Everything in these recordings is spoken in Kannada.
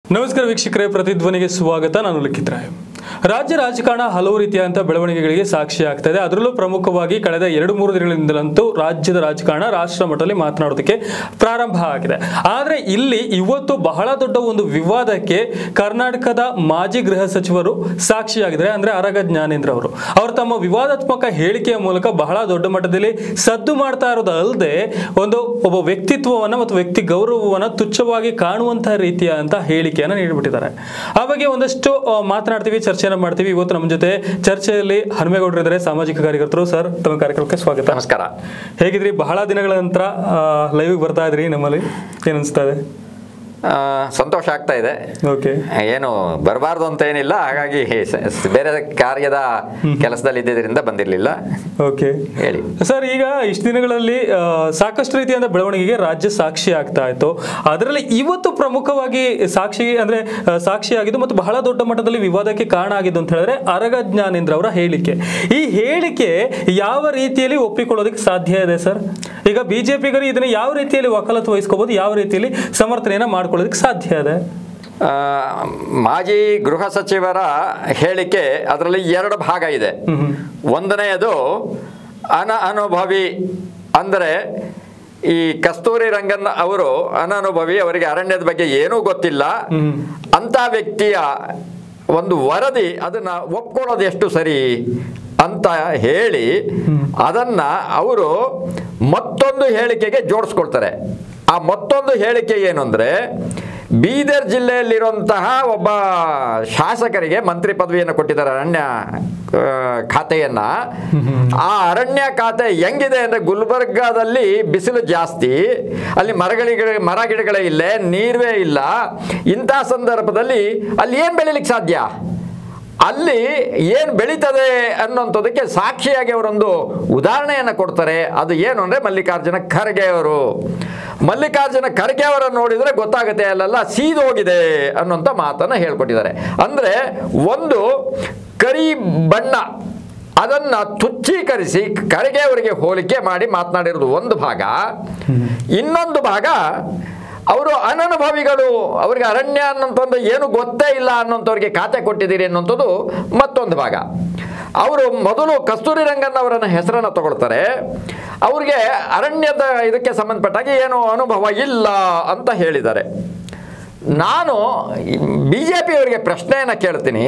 ನಮಸ್ಕಾರ ವೀಕ್ಷಕರೇ ಪ್ರತಿಧ್ವನಿಗೆ ಸ್ವಾಗತ ನಾನು ಲಿಖಿತ್ ರಾಯ್ ರಾಜ್ಯ ರಾಜಕಾರಣ ಹಲವು ರೀತಿಯಾದಂಥ ಬೆಳವಣಿಗೆಗಳಿಗೆ ಸಾಕ್ಷಿ ಆಗ್ತಾ ಇದೆ ಅದರಲ್ಲೂ ಪ್ರಮುಖವಾಗಿ ಕಳೆದ ಎರಡು ಮೂರು ದಿನಗಳಿಂದಲಂತೂ ರಾಜ್ಯದ ರಾಜಕಾರಣ ರಾಷ್ಟ್ರ ಮಟ್ಟದಲ್ಲಿ ಮಾತನಾಡೋದಕ್ಕೆ ಪ್ರಾರಂಭ ಆಗಿದೆ ಆದರೆ ಇಲ್ಲಿ ಇವತ್ತು ಬಹಳ ದೊಡ್ಡ ಒಂದು ವಿವಾದಕ್ಕೆ ಕರ್ನಾಟಕದ ಮಾಜಿ ಗೃಹ ಸಚಿವರು ಸಾಕ್ಷಿಯಾಗಿದ್ದಾರೆ ಅಂದ್ರೆ ಅರಗ ಜ್ಞಾನೇಂದ್ರ ಅವರು ಅವರು ತಮ್ಮ ವಿವಾದಾತ್ಮಕ ಹೇಳಿಕೆಯ ಮೂಲಕ ಬಹಳ ದೊಡ್ಡ ಮಟ್ಟದಲ್ಲಿ ಸದ್ದು ಮಾಡ್ತಾ ಇರೋದು ಅಲ್ಲದೆ ಒಂದು ಒಬ್ಬ ವ್ಯಕ್ತಿತ್ವವನ್ನ ಮತ್ತು ವ್ಯಕ್ತಿ ಗೌರವವನ್ನ ತುಚ್ಛವಾಗಿ ಕಾಣುವಂತಹ ರೀತಿಯ ಅಂತ ಹೇಳಿಕೆಯನ್ನ ನೀಡಿಬಿಟ್ಟಿದ್ದಾರೆ ಆ ಬಗ್ಗೆ ಒಂದಷ್ಟು ಆ, ಮಾತನಾಡ್ತೀವಿ ಚರ್ಚೆಯನ್ನ ಮಾಡ್ತೀವಿ ಇವತ್ತು ನಮ್ಮ ಜೊತೆ ಚರ್ಚೆಯಲ್ಲಿ ಹನುಮೇಗೌಡರು ಇದ್ದಾರೆ ಸಾಮಾಜಿಕ ಕಾರ್ಯಕರ್ತರು ಸರ್ ತಮ್ಮ ಕಾರ್ಯಕ್ರಮಕ್ಕೆ ಸ್ವಾಗತ ನಮಸ್ಕಾರ ಹೇಗಿದ್ರಿ ಬಹಳ ದಿನಗಳ ನಂತರ ಲೈವ್ ಬರ್ತಾ ಇದ್ರಿ ನಮ್ಮಲ್ಲಿ ಏನ್ ಅನ್ಸ್ತಾ ಇದೆ ಆ, ಸಂತೋಷ ಆಗ್ತಾ ಇದೆ ಓಕೆ ಏನು ಬರಬಾರ್ದು ಅಂತ ಏನಿಲ್ಲ ಹಾಗಾಗಿ ಸ- ಸ- ಬೇರೆ ಕಾರ್ಯದ ಕೆಲಸದಲ್ಲಿ ಇದ್ದಿದ್ದರಿಂದ ಬಂದಿರಲಿಲ್ಲ ಓಕೆ ಹೇಳಿ ಸರ್ ಈಗ ಇಷ್ಟು ದಿನಗಳಲ್ಲಿ ಆ, ಸಾಕಷ್ಟು ರೀತಿಯಾದ ಬೆಳವಣಿಗೆಗೆ ರಾಜ್ಯ ಸಾಕ್ಷಿ ಆಗ್ತಾ ಇತ್ತು ಅದರಲ್ಲಿ ಇವತ್ತು ಪ್ರಮುಖವಾಗಿ ಸಾಕ್ಷಿ ಅಂದ್ರೆ ಆ, ಸಾಕ್ಷಿಯಾಗಿದ್ದು ಮತ್ತು ಬಹಳ ದೊಡ್ಡ ಮಟ್ಟದಲ್ಲಿ ವಿವಾದಕ್ಕೆ ಕಾರಣ ಆಗಿದ್ದು ಅಂತ ಹೇಳಿದ್ರೆ ಅರಗ ಜ್ಞಾನೇಂದ್ರ ಅವರ ಹೇಳಿಕೆ ಈ ಹೇಳಿಕೆ ಯಾವ ರೀತಿಯಲ್ಲಿ ಒಪ್ಪಿಕೊಳ್ಳೋದಕ್ಕೆ ಸಾಧ್ಯ ಇದೆ ಸರ್ ಈಗ ಬಿಜೆಪಿಗರು ಇದನ್ನ ಯಾವ ರೀತಿಯಲ್ಲಿ ವಕಾಲತ್ತು ವಹಿಸ್ಕೋಬಹುದು ಯಾವ ರೀತಿಯಲ್ಲಿ ಸಮರ್ಥನೆಯನ್ನ ಮಾಡ್ಕೊಳ್ಳೋದಕ್ಕೆ ಸಾಧ್ಯ ಇದೆ ಆ, ಮಾಜಿ ಗೃಹ ಸಚಿವರ ಹೇಳಿಕೆ ಅದರಲ್ಲಿ ಎರಡು ಭಾಗ ಇದೆ ಒಂದನೆಯದು ಅನ ಅನುಭವಿ ಅಂದರೆ ಈ ಕಸ್ತೂರಿ ರಂಗನ್ ಅವರು ಅನನುಭವಿ ಅವರಿಗೆ ಅರಣ್ಯದ ಬಗ್ಗೆ ಏನೂ ಗೊತ್ತಿಲ್ಲ ಅಂತ ವ್ಯಕ್ತಿಯ ಒಂದು ವರದಿ ಅದನ್ನ ಒಪ್ಕೊಳ್ಳೋದು ಎಷ್ಟು ಸರಿ ಅಂತ ಹೇಳಿ ಅದನ್ನ ಅವರು ಮತ್ತೊಂದು ಹೇಳಿಕೆಗೆ ಜೋಡಿಸ್ಕೊಳ್ತಾರೆ ಆ ಮತ್ತೊಂದು ಹೇಳಿಕೆ ಏನು ಅಂದ್ರೆ ಬೀದರ್ ಜಿಲ್ಲೆಯಲ್ಲಿರುವಂತಹ ಒಬ್ಬ ಶಾಸಕರಿಗೆ ಮಂತ್ರಿ ಪದವಿಯನ್ನು ಕೊಟ್ಟಿದ್ದಾರೆ ಅರಣ್ಯ ಆ, ಖಾತೆಯನ್ನ ಆ ಅರಣ್ಯ ಖಾತೆ ಹೆಂಗಿದೆ ಅಂದ್ರೆ ಗುಲ್ಬರ್ಗಾದಲ್ಲಿ ಬಿಸಿಲು ಜಾಸ್ತಿ ಅಲ್ಲಿ ಮರಗಳಿಗೆ ಮರ ಗಿಡಗಳೇ ಇಲ್ಲ ನೀರುವೇ ಇಲ್ಲ ಇಂಥ ಸಂದರ್ಭದಲ್ಲಿ ಅಲ್ಲಿ ಏನು ಬೆಳಿಲಿಕ್ಕೆ ಸಾಧ್ಯ ಅಲ್ಲಿ ಏನು ಬೆಳೀತದೆ ಅನ್ನೋಂಥದ್ದಕ್ಕೆ ಸಾಕ್ಷಿಯಾಗಿ ಅವರೊಂದು ಉದಾಹರಣೆಯನ್ನು ಕೊಡ್ತಾರೆ ಅದು ಏನು ಅಂದರೆ ಮಲ್ಲಿಕಾರ್ಜುನ ಖರ್ಗೆ ಅವರು ಮಲ್ಲಿಕಾರ್ಜುನ ಖರ್ಗೆ ಅವರನ್ನು ನೋಡಿದರೆ ಗೊತ್ತಾಗುತ್ತೆ ಅಲ್ಲೆಲ್ಲ ಸೀದೋಗಿದೆ ಅನ್ನೋಂಥ ಮಾತನ್ನು ಹೇಳ್ಕೊಟ್ಟಿದ್ದಾರೆ ಅಂದರೆ ಒಂದು ಕರಿ ಬಣ್ಣ ಅದನ್ನ ತುಚ್ಛೀಕರಿಸಿ ಖರ್ಗೆ ಅವರಿಗೆ ಹೋಲಿಕೆ ಮಾಡಿ ಮಾತನಾಡಿರೋದು ಒಂದು ಭಾಗ ಇನ್ನೊಂದು ಭಾಗ ಅವರು ಅನನುಭವಿಗಳು ಅವರಿಗೆ ಅರಣ್ಯ ಅನ್ನೋಂಥದ್ದು ಏನು ಗೊತ್ತೇ ಇಲ್ಲ ಅನ್ನೋಂಥವ್ರಿಗೆ ಖಾತೆ ಕೊಟ್ಟಿದ್ದೀರಿ ಅನ್ನೋಂಥದ್ದು ಮತ್ತೊಂದು ಭಾಗ ಅವರು ಮೊದಲು ಕಸ್ತೂರಿ ರಂಗನ್ ಅವರನ್ನ ಹೆಸರನ್ನು ತಗೊಳ್ತಾರೆ ಅವ್ರಿಗೆ ಅರಣ್ಯದ ಇದಕ್ಕೆ ಸಂಬಂಧಪಟ್ಟಾಗ ಏನು ಅನುಭವ ಇಲ್ಲ ಅಂತ ಹೇಳಿದ್ದಾರೆ ನಾನು ಬಿ ಜೆ ಪಿಯವರಿಗೆ ಪ್ರಶ್ನೆಯನ್ನು ಕೇಳ್ತೀನಿ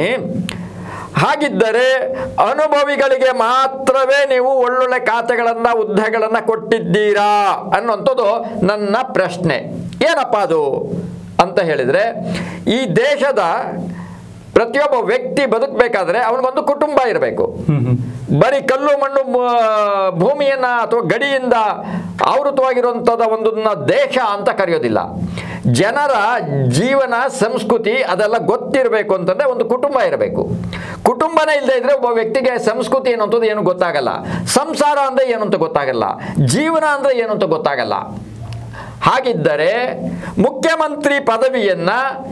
ಹಾಗಿದ್ದರೆ ಅನುಭವಿಗಳಿಗೆ ಮಾತ್ರವೇ ನೀವು ಒಳ್ಳೊಳ್ಳೆ ಖಾತೆಗಳನ್ನು ಹುದ್ದೆಗಳನ್ನು ಕೊಟ್ಟಿದ್ದೀರಾ ಅನ್ನುವಂಥದ್ದು ನನ್ನ ಪ್ರಶ್ನೆ ಏನಪ್ಪ ಅದು ಅಂತ ಹೇಳಿದರೆ ಈ ದೇಶದ ಪ್ರತಿಯೊಬ್ಬ ವ್ಯಕ್ತಿ ಬದುಕಬೇಕಾದ್ರೆ ಅವನಿಗೊಂದು ಕುಟುಂಬ ಇರಬೇಕು ಬರೀ ಕಲ್ಲು ಮಣ್ಣು ಮ- ಭೂಮಿಯನ್ನ ಅಥವಾ ಗಡಿಯಿಂದ ಆವೃತವಾಗಿರುವಂಥದ್ದು ಒಂದನ್ನ ದೇಶ ಅಂತ ಕರೆಯೋದಿಲ್ಲ ಜನರ ಜೀವನ ಸಂಸ್ಕೃತಿ ಅದೆಲ್ಲ ಗೊತ್ತಿರಬೇಕು ಅಂತಂದ್ರೆ ಒಂದು ಕುಟುಂಬ ಇರಬೇಕು ಕುಟುಂಬನೇ ಇಲ್ಲದೆ ಇದ್ರೆ ಒಬ್ಬ ವ್ಯಕ್ತಿಗೆ ಸಂಸ್ಕೃತಿ ಅನ್ನುವಂಥದ್ದು ಏನು ಗೊತ್ತಾಗಲ್ಲ ಸಂಸಾರ ಅಂದ್ರೆ ಏನು ಅಂತ ಗೊತ್ತಾಗಲ್ಲ ಜೀವನ ಅಂದ್ರೆ ಏನು ಅಂತ ಗೊತ್ತಾಗಲ್ಲ ಹಾಗಿದ್ದರೆ ಮುಖ್ಯಮಂತ್ರಿ ಪದವಿಯನ್ನ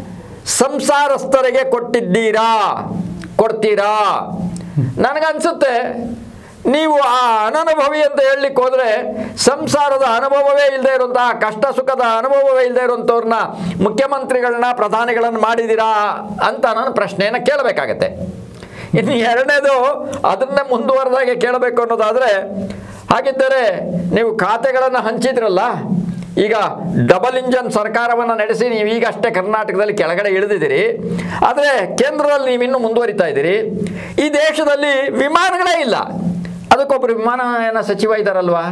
ಸಂಸಾರಸ್ಥರಿಗೆ ಕೊಟ್ಟಿದ್ದೀರಾ ಕೊಡ್ತೀರಾ ನನಗನ್ಸುತ್ತೆ ನೀವು ಆ ಅನನುಭವಿ ಅಂತ ಹೇಳಲಿಕ್ಕೆ ಹೋದ್ರೆ ಸಂಸಾರದ ಅನುಭವವೇ ಇಲ್ಲದೆ ಇರುವಂತಹ ಕಷ್ಟ ಸುಖದ ಅನುಭವವೇ ಇಲ್ಲದೆ ಇರುವಂಥವ್ರನ್ನ ಮುಖ್ಯಮಂತ್ರಿಗಳನ್ನ ಪ್ರಧಾನಿಗಳನ್ನ ಮಾಡಿದ್ದೀರಾ ಅಂತ ನಾನು ಪ್ರಶ್ನೆಯನ್ನು ಕೇಳಬೇಕಾಗತ್ತೆ ಇನ್ನು ಎರಡನೇದು ಅದನ್ನೇ ಮುಂದುವರೆದಾಗೆ ಕೇಳಬೇಕು ಅನ್ನೋದಾದರೆ ಹಾಗಿದ್ದರೆ ನೀವು ಖಾತೆಗಳನ್ನು ಹಂಚಿದ್ರಲ್ಲ ಈಗ ಡಬಲ್ ಇಂಜನ್ ಸರ್ಕಾರವನ್ನು ನಡೆಸಿ ನೀವು ಈಗಷ್ಟೇ ಕರ್ನಾಟಕದಲ್ಲಿ ಕೆಳಗಡೆ ಇಳಿದಿದ್ದೀರಿ ಆದರೆ ಕೇಂದ್ರದಲ್ಲಿ ನೀವು ಇನ್ನೂ ಮುಂದುವರಿತಾ ಇದ್ದೀರಿ ಈ ದೇಶದಲ್ಲಿ ವಿಮಾನಗಳೇ ಇಲ್ಲ ಅದಕ್ಕೊಬ್ಬರು ವಿಮಾನಯಾನ ಸಚಿವ ಇದ್ದಾರಲ್ವಾ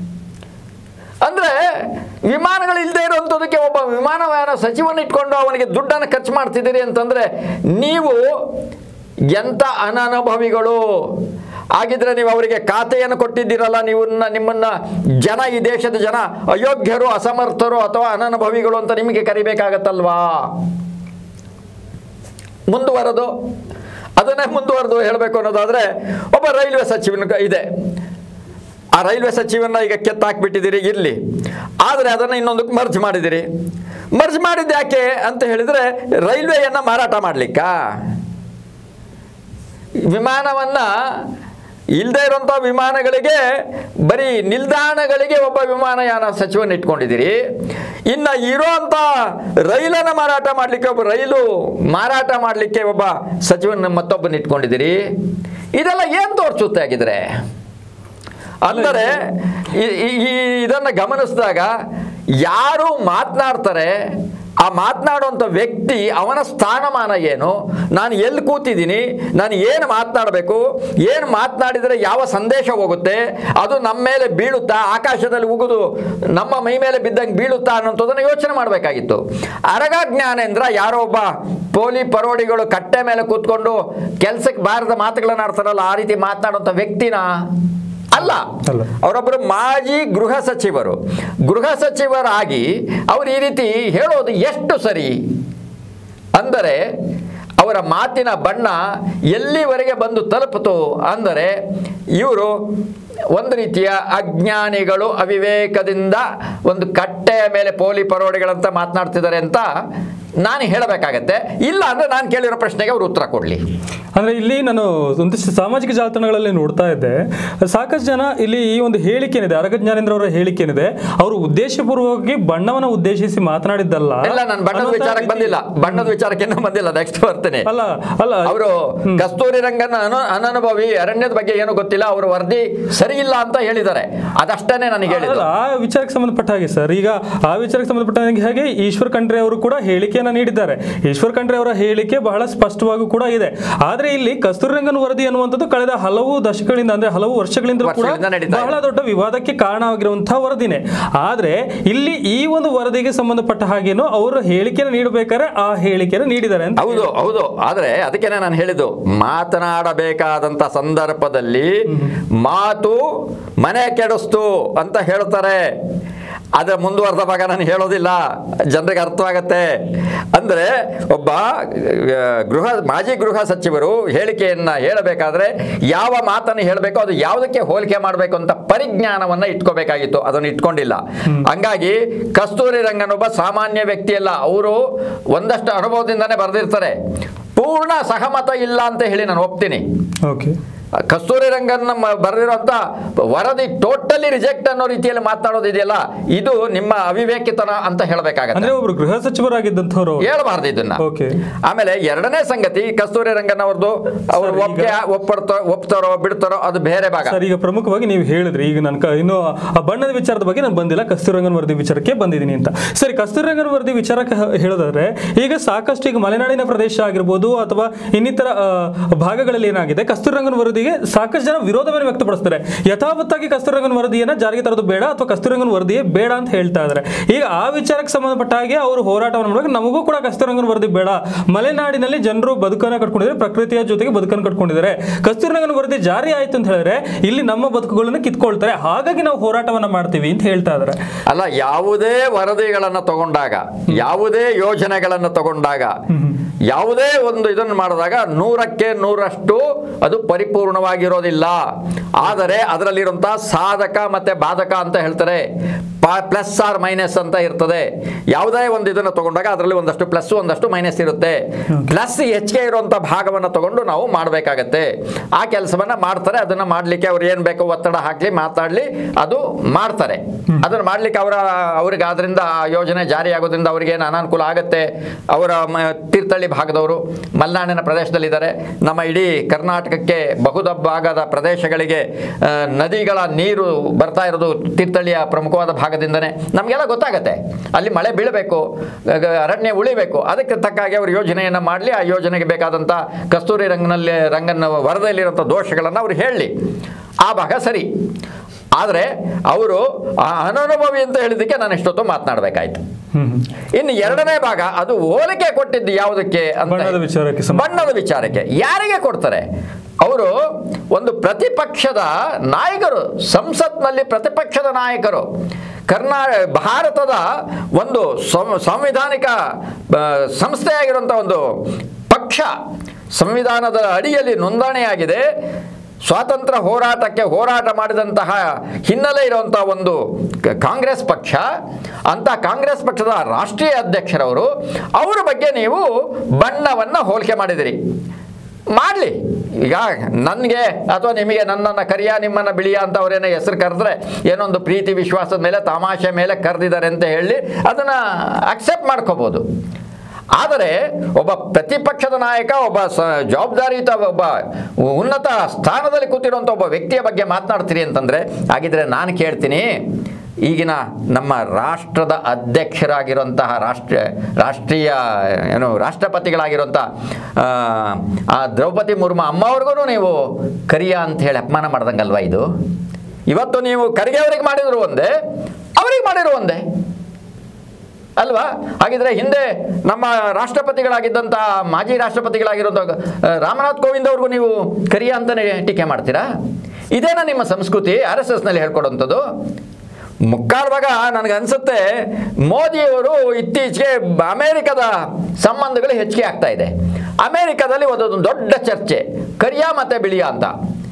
ಅಂದ್ರೆ ವಿಮಾನಗಳು ಇಲ್ಲದೆ ಇರುವಂಥದಕ್ಕೆ ಒಬ್ಬ ವಿಮಾನಯಾನ ಸಚಿವನ ಇಟ್ಕೊಂಡು ಅವನಿಗೆ ದುಡ್ಡನ್ನು ಖರ್ಚು ಮಾಡ್ತಿದ್ದೀರಿ ಅಂತಂದ್ರೆ ನೀವು ಎಂಥ ಅನನುಭವಿಗಳು ಆಗಿದ್ರೆ ನೀವು ಅವರಿಗೆ ಖಾತೆಯನ್ನು ಕೊಟ್ಟಿದ್ದೀರಲ್ಲ ನೀವು ನಿಮ್ಮನ್ನ ಜನ ಈ ದೇಶದ ಜನ ಅಯೋಗ್ಯರು ಅಸಮರ್ಥರು ಅಥವಾ ಅನನುಭವಿಗಳು ಅಂತ ನಿಮಗೆ ಕರಿಬೇಕಾಗತ್ತಲ್ವಾ ಮುಂದುವರೆದು ಅದನ್ನೇ ಮುಂದುವರೆದು ಹೇಳಬೇಕು ಅನ್ನೋದಾದ್ರೆ ಒಬ್ಬ ರೈಲ್ವೆ ಸಚಿವನ ಇದೆ ಆ ರೈಲ್ವೆ ಸಚಿವನ್ನ ಈಗ ಕೆತ್ತಾಕ್ಬಿಟ್ಟಿದ್ದೀರಿ ಇರಲಿ ಆದರೆ ಅದನ್ನು ಇನ್ನೊಂದಕ್ಕೆ ಮರ್ಜ್ ಮಾಡಿದ್ದೀರಿ ಮರ್ಜ್ ಮಾಡಿದ್ದು ಯಾಕೆ ಅಂತ ಹೇಳಿದರೆ ರೈಲ್ವೆಯನ್ನು ಮಾರಾಟ ಮಾಡಲಿಕ್ಕಾ ವಿಮಾನವನ್ನು ಇಲ್ಲದೆ ಇರುವಂಥ ವಿಮಾನಗಳಿಗೆ ಬರೀ ನಿಲ್ದಾಣಗಳಿಗೆ ಒಬ್ಬ ವಿಮಾನಯಾನ ಸಚಿವನ ಇಟ್ಕೊಂಡಿದ್ದೀರಿ ಇನ್ನು ಇರುವಂಥ ರೈಲನ್ನು ಮಾರಾಟ ಮಾಡಲಿಕ್ಕೆ ಒಬ್ಬ ರೈಲು ಮಾರಾಟ ಮಾಡಲಿಕ್ಕೆ ಒಬ್ಬ ಸಚಿವನ ಮತ್ತೊಬ್ಬನ ಇಟ್ಕೊಂಡಿದ್ದೀರಿ ಇದೆಲ್ಲ ಏನು ತೋರಿಸುತ್ತೆ ಆಗಿದ್ರೆ ಅಂದರೆ ಈ- ಈ- ಈ ಇದನ್ನು ಗಮನಿಸಿದಾಗ ಯಾರು ಮಾತನಾಡ್ತಾರೆ ಆ ಮಾತನಾಡುವಂಥ ವ್ಯಕ್ತಿ ಅವನ ಸ್ಥಾನಮಾನ ಏನು ನಾನು ಎಲ್ಲಿ ಕೂತಿದ್ದೀನಿ ನಾನು ಏನು ಮಾತನಾಡಬೇಕು ಏನು ಮಾತನಾಡಿದರೆ ಯಾವ ಸಂದೇಶ ಹೋಗುತ್ತೆ ಅದು ನಮ್ಮ ಮೇಲೆ ಬೀಳುತ್ತಾ ಆಕಾಶದಲ್ಲಿ ಉಗಿದು ನಮ್ಮ ಮೈ ಮೇಲೆ ಬಿದ್ದಂಗೆ ಬೀಳುತ್ತಾ ಅನ್ನೋಂಥದ್ದನ್ನು ಯೋಚನೆ ಮಾಡಬೇಕಾಗಿತ್ತು ಅರಗ ಜ್ಞಾನೇಂದ್ರ ಯಾರೋ ಒಬ್ಬ ಪೋಲಿ ಪರೋಡಿಗಳು ಕಟ್ಟೆ ಮೇಲೆ ಕೂತ್ಕೊಂಡು ಕೆಲಸಕ್ಕೆ ಬಾರದ ಮಾತುಗಳನ್ನು ಆಡ್ತಾರಲ್ಲ ಆ ರೀತಿ ಮಾತನಾಡುವಂಥ ವ್ಯಕ್ತಿನ ಅಲ್ಲ ಅಲ್ಲ. ಅವರೊಬ್ಬರು ಮಾಜಿ ಗೃಹ ಸಚಿವರು ಗೃಹ ಸಚಿವರಾಗಿ ಅವರು ಈ ರೀತಿ ಹೇಳೋದು ಎಷ್ಟು ಸರಿ ಅಂದರೆ ಅವರ ಮಾತಿನ ಬಣ್ಣ ಎಲ್ಲಿವರೆಗೆ ಬಂದು ತಲುಪಿತು ಅಂದರೆ ಇವರು ಒಂದು ರೀತಿಯ ಅಜ್ಞಾನಿಗಳು ಅವಿವೇಕದಿಂದ ಒಂದು ಕಟ್ಟೆಯ ಮೇಲೆ ಪೋಲಿ ಪರೋಡಿಗಳಂತ ಮಾತನಾಡ್ತಿದ್ದಾರೆ ಅಂತ ನಾನು ಹೇಳಬೇಕಾಗತ್ತೆ ಇಲ್ಲ ಅಂದರೆ ನಾನು ಕೇಳಿರೋ ಪ್ರಶ್ನೆಗೆ ಅವರು ಉತ್ತರ ಕೊಡಲಿ ಅಂದ್ರೆ ಇಲ್ಲಿ ನಾನು ಒಂದಿಷ್ಟು ಸಾಮಾಜಿಕ ಜಾಲತಾಣಗಳಲ್ಲಿ ನೋಡ್ತಾ ಇದ್ದೆ ಸಾಕಷ್ಟು ಜನ ಇಲ್ಲಿ ಈ ಒಂದು ಹೇಳಿಕೆ ಏನಿದೆ ಅರಗ ಜ್ಞಾನೇಂದ್ರ ಅವರ ಹೇಳಿಕೆ ಏನಿದೆ ಅವರು ಉದ್ದೇಶಪೂರ್ವಕವಾಗಿ ಬಣ್ಣವನ್ನ ಉದ್ದೇಶಿಸಿ ಮಾತನಾಡಿದ್ದಲ್ಲ ಇಲ್ಲ ನಾನು ಬಣ್ಣದ ಅನ್ನುವಂಥ ವಿಚಾರಕ್ಕೆ ರೀತಿ- ಬಂದಿಲ್ಲ ಬಣ್ಣದ ವಿಚಾರಕ್ಕೆ ಇನ್ನೂ ಬಂದಿಲ್ಲ ನೆಕ್ಸ್ಟ್ ಬರ್ತೇನೆ ಅಲ್ಲ ಅಲ್ಲ ಅವರು ಕಸ್ತೂರಿ ರಂಗನ ಅನು ಅನನುಭವಿ ಅರಣ್ಯದ ಬಗ್ಗೆ ಏನು ಗೊತ್ತಿಲ್ಲ ಅವ್ರ ವರದಿ ಸರಿ ಇಲ್ಲ ಅಂತ ಹೇಳಿದ್ದಾರೆ ಅದಷ್ಟೇ ನನಗೆ ಹೇಳಿದ್ರು ಅಲ್ಲ, ಆ ವಿಚಾರಕ್ಕೆ ಸಂಬಂಧಪಟ್ಟ ಹಾಗೆ ಸರ್ ಈಗ ಆ ವಿಚಾರಕ್ಕೆ ಸಂಬಂಧಪಟ್ಟ ಹಾಗೆ ಈಶ್ವರ್ ಖಂಡ್ರೆ ಅವರು ಕೂಡ ಹೇಳಿಕೆಯನ್ನ ನೀಡಿದ್ದಾರೆ ಈಶ್ವರ್ ಖಂಡ್ರೆ ಅವರ ಹೇಳಿಕೆ ಬಹಳ ಸ್ಪಷ್ಟವಾಗೂ ಕೂಡ ಇದೆ ಆದ್ರೆ ಇಲ್ಲಿ ಕಸ್ತೂರಿರಂಗನ್ ವರದಿ ಅನ್ನುವಂಥದ್ದು ಕಳೆದ ಹಲವು ದಶಕಗಳಿಂದ ಅಂದ್ರೆ ಹಲವು ವರ್ಷಗಳಿಂದ ಕೂಡ ವರ್ಷಗಳಿಂದ ನಡೀತಾ ಇದೆ. ಬಹಳ ದೊಡ್ಡ ವಿವಾದಕ್ಕೆ ಕಾರಣವಾಗಿರುವಂತಹ ವರದಿನೇ ಆದ್ರೆ ಇಲ್ಲಿ ಈ ಒಂದು ವರದಿಗೆ ಸಂಬಂಧಪಟ್ಟ ಹಾಗೇನು ಅವರು ಹೇಳಿಕೆಯನ್ನು ನೀಡಬೇಕಾದ್ರೆ ಆ ಹೇಳಿಕೆಯನ್ನು ನೀಡಿದ್ದಾರೆ ಅಂತ ಹೌದು ಹೌದು ಆದ್ರೆ ಅದಕ್ಕೇನೆ ನಾನು ಹೇಳಿದ್ದು ಮಾತನಾಡಬೇಕಾದಂತ ಸಂದರ್ಭದಲ್ಲಿ ಮಾತು ಮನೆ ಕೆಡಿಸ್ತು ಅಂತ ಹೇಳ್ತಾರೆ ಅದರ ಮುಂದುವರೆದ ಭಾಗ ನಾನು ಹೇಳೋದಿಲ್ಲ ಜನರಿಗೆ ಅರ್ಥವಾಗತ್ತೆ ಅಂದರೆ ಒಬ್ಬ ಆ, ಗೃಹ ಮಾಜಿ ಗೃಹ ಸಚಿವರು ಹೇಳಿಕೆಯನ್ನ ಹೇಳಬೇಕಾದ್ರೆ ಯಾವ ಮಾತನ್ನು ಹೇಳಬೇಕು ಅದು ಯಾವುದಕ್ಕೆ ಹೋಲಿಕೆ ಮಾಡಬೇಕು ಅಂತ ಪರಿಜ್ಞಾನವನ್ನ ಇಟ್ಕೋಬೇಕಾಗಿತ್ತು ಅದನ್ನು ಇಟ್ಕೊಂಡಿಲ್ಲ ಹಂಗಾಗಿ ಕಸ್ತೂರಿ ರಂಗನ್ ಒಬ್ಬ ಸಾಮಾನ್ಯ ವ್ಯಕ್ತಿಯಲ್ಲ ಅವರು ಒಂದಷ್ಟು ಅನುಭವದಿಂದನೇ ಬರೆದಿರ್ತಾರೆ ಪೂರ್ಣ ಸಹಮತ ಇಲ್ಲ ಅಂತ ಹೇಳಿ ನಾನು ಒಪ್ತೀನಿ ಓಕೆ ಕಸ್ತೂರಿ ರಂಗನ್ ಬರೆದಿರುವಂತ ವರದಿ ಟೋಟಲಿ ರಿಜೆಕ್ಟ್ ಅನ್ನೋ ರೀತಿಯಲ್ಲಿ ಮಾತನಾಡೋದಿದೆಯಲ್ಲ ಇದು ನಿಮ್ಮ ಅವಿವೇಕಿತನ ಅಂತ ಹೇಳಬೇಕಾಗತ್ತೆ ಅಂದ್ರೆ ಒಬ್ರು ಗೃಹ ಸಚಿವರಾಗಿದ್ದಂಥವ್ರು ಅವ್ರು. ಹೇಳಬಾರ್ದು ಇದನ್ನ ಓಕೆ ಆಮೇಲೆ ಎರಡನೇ ಸಂಗತಿ ಕಸ್ತೂರಿ ರಂಗನ್ ಅವ್ರದ್ದು ಅವ್ರು ಸರ್, ಈಗ- ಒಪ್ಪಿಗೆ ಒಪ್ಪಡ್ತಾರೋ ಒಪ್ತಾರೋ ಬಿಡ್ತಾರೋ ಅದು ಬೇರೆ ಭಾಗ ಸರ್ ಈಗ ಪ್ರಮುಖವಾಗಿ ನೀವು ಹೇಳಿದ್ರಿ ಈಗ ನಾನು ಕ- ಇನ್ನು ಆ ಬಣ್ಣದ ವಿಚಾರದ ಬಗ್ಗೆ ನಾನು ಬಂದಿಲ್ಲ ಕಸ್ತೂರಂಗನ್ ವರದಿ ವಿಚಾರಕ್ಕೆ ಬಂದಿದ್ದೀನಿ ಅಂತ ಸರಿ ಕಸ್ತೂರಂಗನ್ ವರದಿ ವಿಚಾರಕ್ಕೆ ಹ- ಹೇಳೋದಾದ್ರೆ ಈಗ ಸಾಕಷ್ಟು ಈಗ ಮಲೆನಾಡಿನ ಪ್ರದೇಶ ಆಗಿರ್ಬೋದು ಅಥವಾ ಇನ್ನಿತರ ಆ, ಭಾಗಗಳಲ್ಲಿ ಏನಾಗಿದೆ ಕಸ್ತೂರಂಗನ್ ವರದಿಗೆ ಸಾಕಷ್ಟು ಜನ ವಿರೋಧವನ್ನು ವ್ಯಕ್ತಪಡಿಸ್ತಾರೆ ಯಥಾವತ್ತಾಗಿ ಕಸ್ತೂರಂಗನ್ ವರದಿಯನ್ನ ಜಾರಿಗೆ ತರೋದು ಬೇಡ ಅಥವಾ ಕಸ್ತೂರಂಗನ್ ವರದಿಯೇ ಬೇಡ ಅಂತ ಹೇಳ್ತಾ ಇದ್ದಾರೆ ಈಗ ಆ ವಿಚಾರಕ್ಕೆ ಸಂಬಂಧಪಟ್ಟ ಹಾಗೆ ಅವರು ಹೋರಾಟವನ್ನು ಮಾಡುವಾಗ ನಮಗೂ ಕೂಡ ಕಸ್ತೂರಂಗನ್ ವರದಿ ಬೇಡ ಮಲೆನಾಡಿನಲ್ಲಿ ಜನರು ಬದುಕನ್ನ ಕಟ್ಕೊಂಡಿದ್ದಾರೆ ಪ್ರಕೃತಿಯ ಜೊತೆಗೆ ಬದುಕನ್ನು ಕಟ್ಕೊಂಡಿದ್ದಾರೆ ಕಸ್ತೂರಂಗನ್ ವರದಿ ಜಾರಿ ಆಯ್ತು ಅಂತ ಹೇಳಿದ್ರೆ ಇಲ್ಲಿ ನಮ್ಮ ಬದುಕುಗಳನ್ನು ಕಿತ್ಕೊಳ್ತಾರೆ ಹಾಗಾಗಿ ನಾವು ಹೋರಾಟವನ್ನ ಮಾಡ್ತೀವಿ ಅಂತ ಹೇಳ್ತಾ ಇದ್ದಾರೆ ಅಲ್ಲ ಯಾವುದೇ ವರದಿಗಳನ್ನು ತಗೊಂಡಾಗ ಯಾವುದೇ ಯೋಜನೆಗಳನ್ನು ತಗೊಂಡಾಗ ಯಾವುದೇ ಒಂದು ಇದನ್ನು ಮಾಡಿದಾಗ ನೂರಕ್ಕೆ ನೂರಷ್ಟು ಅದು ಪರಿಪೂರ್ಣವಾಗಿರೋದಿಲ್ಲ ಆದರೆ ಅದರಲ್ಲಿರುವಂತಹ ಸಾಧಕ ಮತ್ತೆ ಬಾಧಕ ಅಂತ ಹೇಳ್ತಾರೆ ಪ್ಲಸ್ ಆರ್ ಮೈನಸ್ ಅಂತ ಇರ್ತದೆ ಯಾವುದೇ ಒಂದು ಇದನ್ನು ತಗೊಂಡಾಗ ಅದರಲ್ಲಿ ಒಂದಷ್ಟು ಪ್ಲಸ್ ಒಂದಷ್ಟು ಮೈನಸ್ ಇರುತ್ತೆ ಪ್ಲಸ್ ಹೆಚ್ಚಿಗೆ ಇರುವಂಥ ಭಾಗವನ್ನು ತಗೊಂಡು ನಾವು ಮಾಡಬೇಕಾಗತ್ತೆ ಆ ಕೆಲಸವನ್ನ ಮಾಡ್ತಾರೆ ಅದನ್ನ ಮಾಡಲಿಕ್ಕೆ ಅವ್ರು ಏನು ಬೇಕೋ ಒತ್ತಡ ಹಾಕಲಿ ಮಾತಾಡಲಿ ಅದು ಮಾಡ್ತಾರೆ ಅದನ್ನು ಮಾಡ್ಲಿಕ್ಕೆ ಅವರ ಅವ್ರಿಗೆ ಅದರಿಂದ ಆ ಯೋಜನೆ ಜಾರಿಯಾಗೋದ್ರಿಂದ ಅವ್ರಿಗೆ ಏನು ಅನಾನುಕೂಲ ಆಗುತ್ತೆ ಅವರ ಮ- ತೀರ್ಥಹಳ್ಳಿ ಭಾಗದವರು ಮಲೆನಾಡಿನ ಪ್ರದೇಶದಲ್ಲಿದ್ದಾರೆ ನಮ್ಮ ಇಡೀ ಕರ್ನಾಟಕಕ್ಕೆ ಬಹುದ ಭಾಗದ ಪ್ರದೇಶಗಳಿಗೆ ಆ, ನದಿಗಳ ನೀರು ಬರ್ತಾ ಇರೋದು ತೀರ್ಥಹಳ್ಳಿಯ ಪ್ರಮುಖವಾದ ಭಾಗದಿಂದನೇ ನಮಗೆಲ್ಲ ಗೊತ್ತಾಗತ್ತೆ ಅಲ್ಲಿ ಮಳೆ ಬೀಳಬೇಕು ಆಗ ಅರಣ್ಯ ಉಳಿಬೇಕು ಅದಕ್ಕೆ ತಕ್ಕ ಹಾಗೆ ಅವರು ಯೋಜನೆಯನ್ನು ಮಾಡಲಿ ಆ ಯೋಜನೆಗೆ ಬೇಕಾದಂಥ ಕಸ್ತೂರಿ ರಂಗನಲ್ಲಿ ರಂಗನ ವರದಲ್ಲಿರುವಂಥ ದೋಷಗಳನ್ನು ಅವ್ರು ಹೇಳಲಿ ಆ ಭಾಗ ಸರಿ ಆದರೆ ಅವರು ಆ ಅನನುಭವಿ ಅಂತ ಹೇಳಿದ್ದಕ್ಕೆ ನಾನು ಇಷ್ಟೊತ್ತು ಮಾತನಾಡಬೇಕಾಯ್ತು ಹ್ಮ್ ಹ್ಮ್. ಇನ್ನು ಎರಡನೇ ಭಾಗ ಅದು ಹೋಲಿಕೆ ಕೊಟ್ಟಿದ್ದು ಯಾವುದಕ್ಕೆ ಅಂತ ಬಣ್ಣದ ವಿಚಾರಕ್ಕೆ ಸಂಬಂಧ- ಬಣ್ಣದ ವಿಚಾರಕ್ಕೆ ಯಾರಿಗೆ ಕೊಡ್ತಾರೆ ಅವರು ಒಂದು ಪ್ರತಿಪಕ್ಷದ ನಾಯಕರು ಸಂಸತ್ನಲ್ಲಿ ಪ್ರತಿಪಕ್ಷದ ನಾಯಕರು ಕರ್ನಾ ಭಾರತದ ಒಂದು ಸಂ- ಸಾಂವಿಧಾನಿಕ ಆ, ಸಂಸ್ಥೆಯಾಗಿರುವಂಥ ಒಂದು ಪಕ್ಷ ಸಂವಿಧಾನದ ಅಡಿಯಲ್ಲಿ ನೋಂದಣಿಯಾಗಿದೆ ಸ್ವಾತಂತ್ರ್ಯ ಹೋರಾಟಕ್ಕೆ ಹೋರಾಟ ಮಾಡಿದಂತಹ ಹಿನ್ನೆಲೆ ಇರುವಂಥ ಒಂದು ಕ- ಕಾಂಗ್ರೆಸ್ ಪಕ್ಷ ಅಂತ ಕಾಂಗ್ರೆಸ್ ಪಕ್ಷದ ರಾಷ್ಟ್ರೀಯ ಅಧ್ಯಕ್ಷರವರು ಅವರ ಬಗ್ಗೆ ನೀವು ಬಣ್ಣವನ್ನು ಹೋಲಿಕೆ ಮಾಡಿದಿರಿ ಮಾಡಲಿ ಈಗ ನನಗೆ ಅಥವಾ ನಿಮಗೆ ನನ್ನನ್ನು ಕರಿಯ ನಿಮ್ಮನ್ನು ಬಿಳಿಯ ಅಂತ ಅವರೇನೋ ಹೆಸರು ಕರೆದ್ರೆ ಏನೊಂದು ಪ್ರೀತಿ ವಿಶ್ವಾಸದ ಮೇಲೆ ತಮಾಷೆ ಮೇಲೆ ಕರೆದಿದ್ದಾರೆ ಅಂತ ಹೇಳಿ ಅದನ್ನು ಅಕ್ಸೆಪ್ಟ್ ಮಾಡ್ಕೋಬೋದು ಆದರೆ ಒಬ್ಬ ಪ್ರತಿಪಕ್ಷದ ನಾಯಕ ಒಬ್ಬ ಸ ಜವಾಬ್ದಾರಿಯುತ ಒಬ್ಬ ಉನ್ನತ ಸ್ಥಾನದಲ್ಲಿ ಕೂತಿರುವಂಥ ಒಬ್ಬ ವ್ಯಕ್ತಿಯ ಬಗ್ಗೆ ಮಾತನಾಡ್ತೀರಿ ಅಂತಂದರೆ ಹಾಗಿದ್ರೆ ನಾನು ಕೇಳ್ತೀನಿ ಈಗಿನ ನಮ್ಮ ರಾಷ್ಟ್ರದ ಅಧ್ಯಕ್ಷರಾಗಿರುವಂತಹ ರಾಷ್ಟ್ರ ರಾಷ್ಟ್ರೀಯ ಏನು ರಾಷ್ಟ್ರಪತಿಗಳಾಗಿರುವಂಥ ಆ, ಆ ದ್ರೌಪದಿ ಮುರ್ಮು ಅಮ್ಮವ್ರಿಗೂ ನೀವು ಕರಿಯ ಅಂತ ಹೇಳಿ ಅಪಮಾನ ಮಾಡ್ದಂಗಲ್ವಾ ಇದು ಇವತ್ತು ನೀವು ಖರ್ಗೆ ಅವರಿಗೆ ಮಾಡಿದ್ರು ಒಂದೇ ಅವರಿಗೆ ಮಾಡಿರೋ ಒಂದೇ ಅಲ್ವಾ ಹಾಗಿದ್ರೆ ಹಿಂದೆ ನಮ್ಮ ರಾಷ್ಟ್ರಪತಿಗಳಾಗಿದ್ದಂಥ ಮಾಜಿ ರಾಷ್ಟ್ರಪತಿಗಳಾಗಿರೋಂಥ ಆ, ರಾಮನಾಥ್ ಕೋವಿಂದ್ ಅವ್ರಿಗೂ ನೀವು ಕರಿಯ ಅಂತಲೇ ಟೀಕೆ ಮಾಡ್ತೀರಾ ಇದೇನಾ ನಿಮ್ಮ ಸಂಸ್ಕೃತಿ ಆರ್ ಎಸ್ ಎಸ್ನಲ್ಲಿ ಹೇಳ್ಕೊಡೋಂಥದ್ದು ಮುಕ್ಕಾಲು ಭಾಗ ನನಗನ್ಸುತ್ತೆ ಮೋದಿಯವರು ಇತ್ತೀಚೆಗೆ ಅಮೇರಿಕದ ಸಂಬಂಧಗಳು ಹೆಚ್ಚಿಗೆ ಆಗ್ತಾ ಇದೆ ಅಮೇರಿಕದಲ್ಲಿ ಒಂದೊಂದು ದೊಡ್ಡ ಚರ್ಚೆ ಕರಿಯ ಮತ್ತೆ ಬಿಳಿಯ ಅಂತ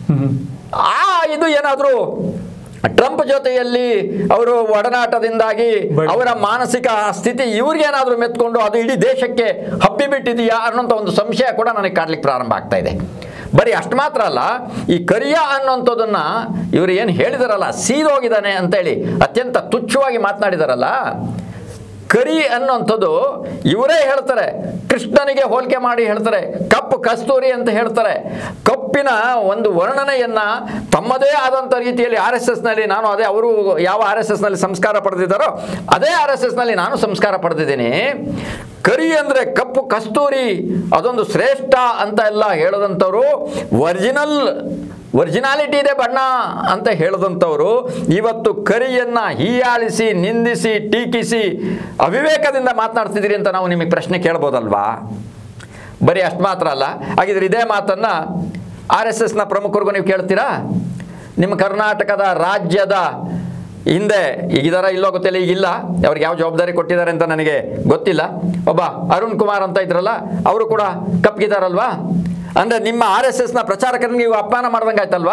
ಆ ಇದು ಏನಾದರೂ ಟ್ರಂಪ್ ಜೊತೆಯಲ್ಲಿ ಅವರು ಒಡನಾಟದಿಂದಾಗಿ ಬಟ್- ಅವರ ಮಾನಸಿಕ ಸ್ಥಿತಿ ಇವ್ರಿಗೇನಾದರೂ ಮೆತ್ಕೊಂಡು ಅದು ಇಡೀ ದೇಶಕ್ಕೆ ಹಬ್ಬಿಬಿಟ್ಟಿದೆಯಾ ಅನ್ನೋಂಥ ಒಂದು ಸಂಶಯ ಕೂಡ ನನಗೆ ಕಾಡ್ಲಿಕ್ಕೆ ಪ್ರಾರಂಭ ಆಗ್ತಾ ಇದೆ ಬರೀ ಅಷ್ಟು ಮಾತ್ರ ಅಲ್ಲ ಈ ಕರಿಯ ಅನ್ನೋಂಥದ್ದನ್ನ ಇವರು ಏನು ಹೇಳಿದಾರಲ್ಲ ಸೀದೋಗಿದ್ದಾನೆ ಅಂತೇಳಿ ಅತ್ಯಂತ ತುಚ್ಛವಾಗಿ ಮಾತನಾಡಿದಾರಲ್ಲ ಕರಿ ಅನ್ನೋಂಥದ್ದು ಇವರೇ ಹೇಳ್ತಾರೆ ಕೃಷ್ಣನಿಗೆ ಹೋಲಿಕೆ ಮಾಡಿ ಹೇಳ್ತಾರೆ ಕಪ್ಪು ಕಸ್ತೂರಿ ಅಂತ ಹೇಳ್ತಾರೆ ಕಪ್ಪಿನ ಒಂದು ವರ್ಣನೆಯನ್ನ ತಮ್ಮದೇ ಆದಂಥ ರೀತಿಯಲ್ಲಿ ಆರ್ ಎಸ್ ಎಸ್ನಲ್ಲಿ ನಾನು ಅದೇ ಅವರು ಯಾವ ಆರ್ ಎಸ್ ಎಸ್ನಲ್ಲಿ ಸಂಸ್ಕಾರ ಪಡೆದಿದ್ದಾರೋ ಅದೇ ಆರ್ ಎಸ್ ಎಸ್ನಲ್ಲಿ ನಾನು ಸಂಸ್ಕಾರ ಪಡೆದಿದ್ದೀನಿ ಕರಿ ಅಂದರೆ ಕಪ್ಪು ಕಸ್ತೂರಿ ಅದೊಂದು ಶ್ರೇಷ್ಠ ಅಂತ ಎಲ್ಲ ಹೇಳದಂಥವ್ರು ಒರಿಜಿನಲ್ ಒರಿಜಿನಾಲಿಟಿ ಇದೆ ಬಣ್ಣ ಅಂತ ಹೇಳಿದಂಥವ್ರು ಇವತ್ತು ಕರಿಯನ್ನ ಹೀಯಾಳಿಸಿ ನಿಂದಿಸಿ ಟೀಕಿಸಿ ಅವಿವೇಕದಿಂದ ಮಾತನಾಡ್ತಿದ್ದೀರಿ ಅಂತ ನಾವು ನಿಮಗೆ ಪ್ರಶ್ನೆ ಕೇಳ್ಬೋದಲ್ವಾ ಬರೀ ಅಷ್ಟು ಮಾತ್ರ ಅಲ್ಲ ಹಾಗಿದ್ರೆ ಇದೇ ಮಾತನ್ನ ಆರ್ ಎಸ್ ಎಸ್ನ ಪ್ರಮುಖರಿಗೂ ನೀವು ಕೇಳ್ತೀರಾ ನಿಮ್ಮ ಕರ್ನಾಟಕದ ರಾಜ್ಯದ ಹಿಂದೆ ಈಗಿದಾರ ಇಲ್ಲೋ ಗೊತ್ತಿಲ್ಲ ಈಗಿಲ್ಲ ಅವ್ರಿಗೆ ಯಾವ ಜವಾಬ್ದಾರಿ ಕೊಟ್ಟಿದ್ದಾರೆ ಅಂತ ನನಗೆ ಗೊತ್ತಿಲ್ಲ ಒಬ್ಬ ಅರುಣ್ ಕುಮಾರ್ ಅಂತ ಇದ್ರಲ್ಲ ಅವರು ಕೂಡ ಕಪ್ಪಿದಾರಲ್ವಾ ಅಂದರೆ ನಿಮ್ಮ ಆರ್ ಎಸ್ ಎಸ್ನ ಪ್ರಚಾರಕರಿಗೆ ನೀವು ಅಪಮಾನ ಮಾಡ್ದಂಗೆ ಆಯ್ತಲ್ವಾ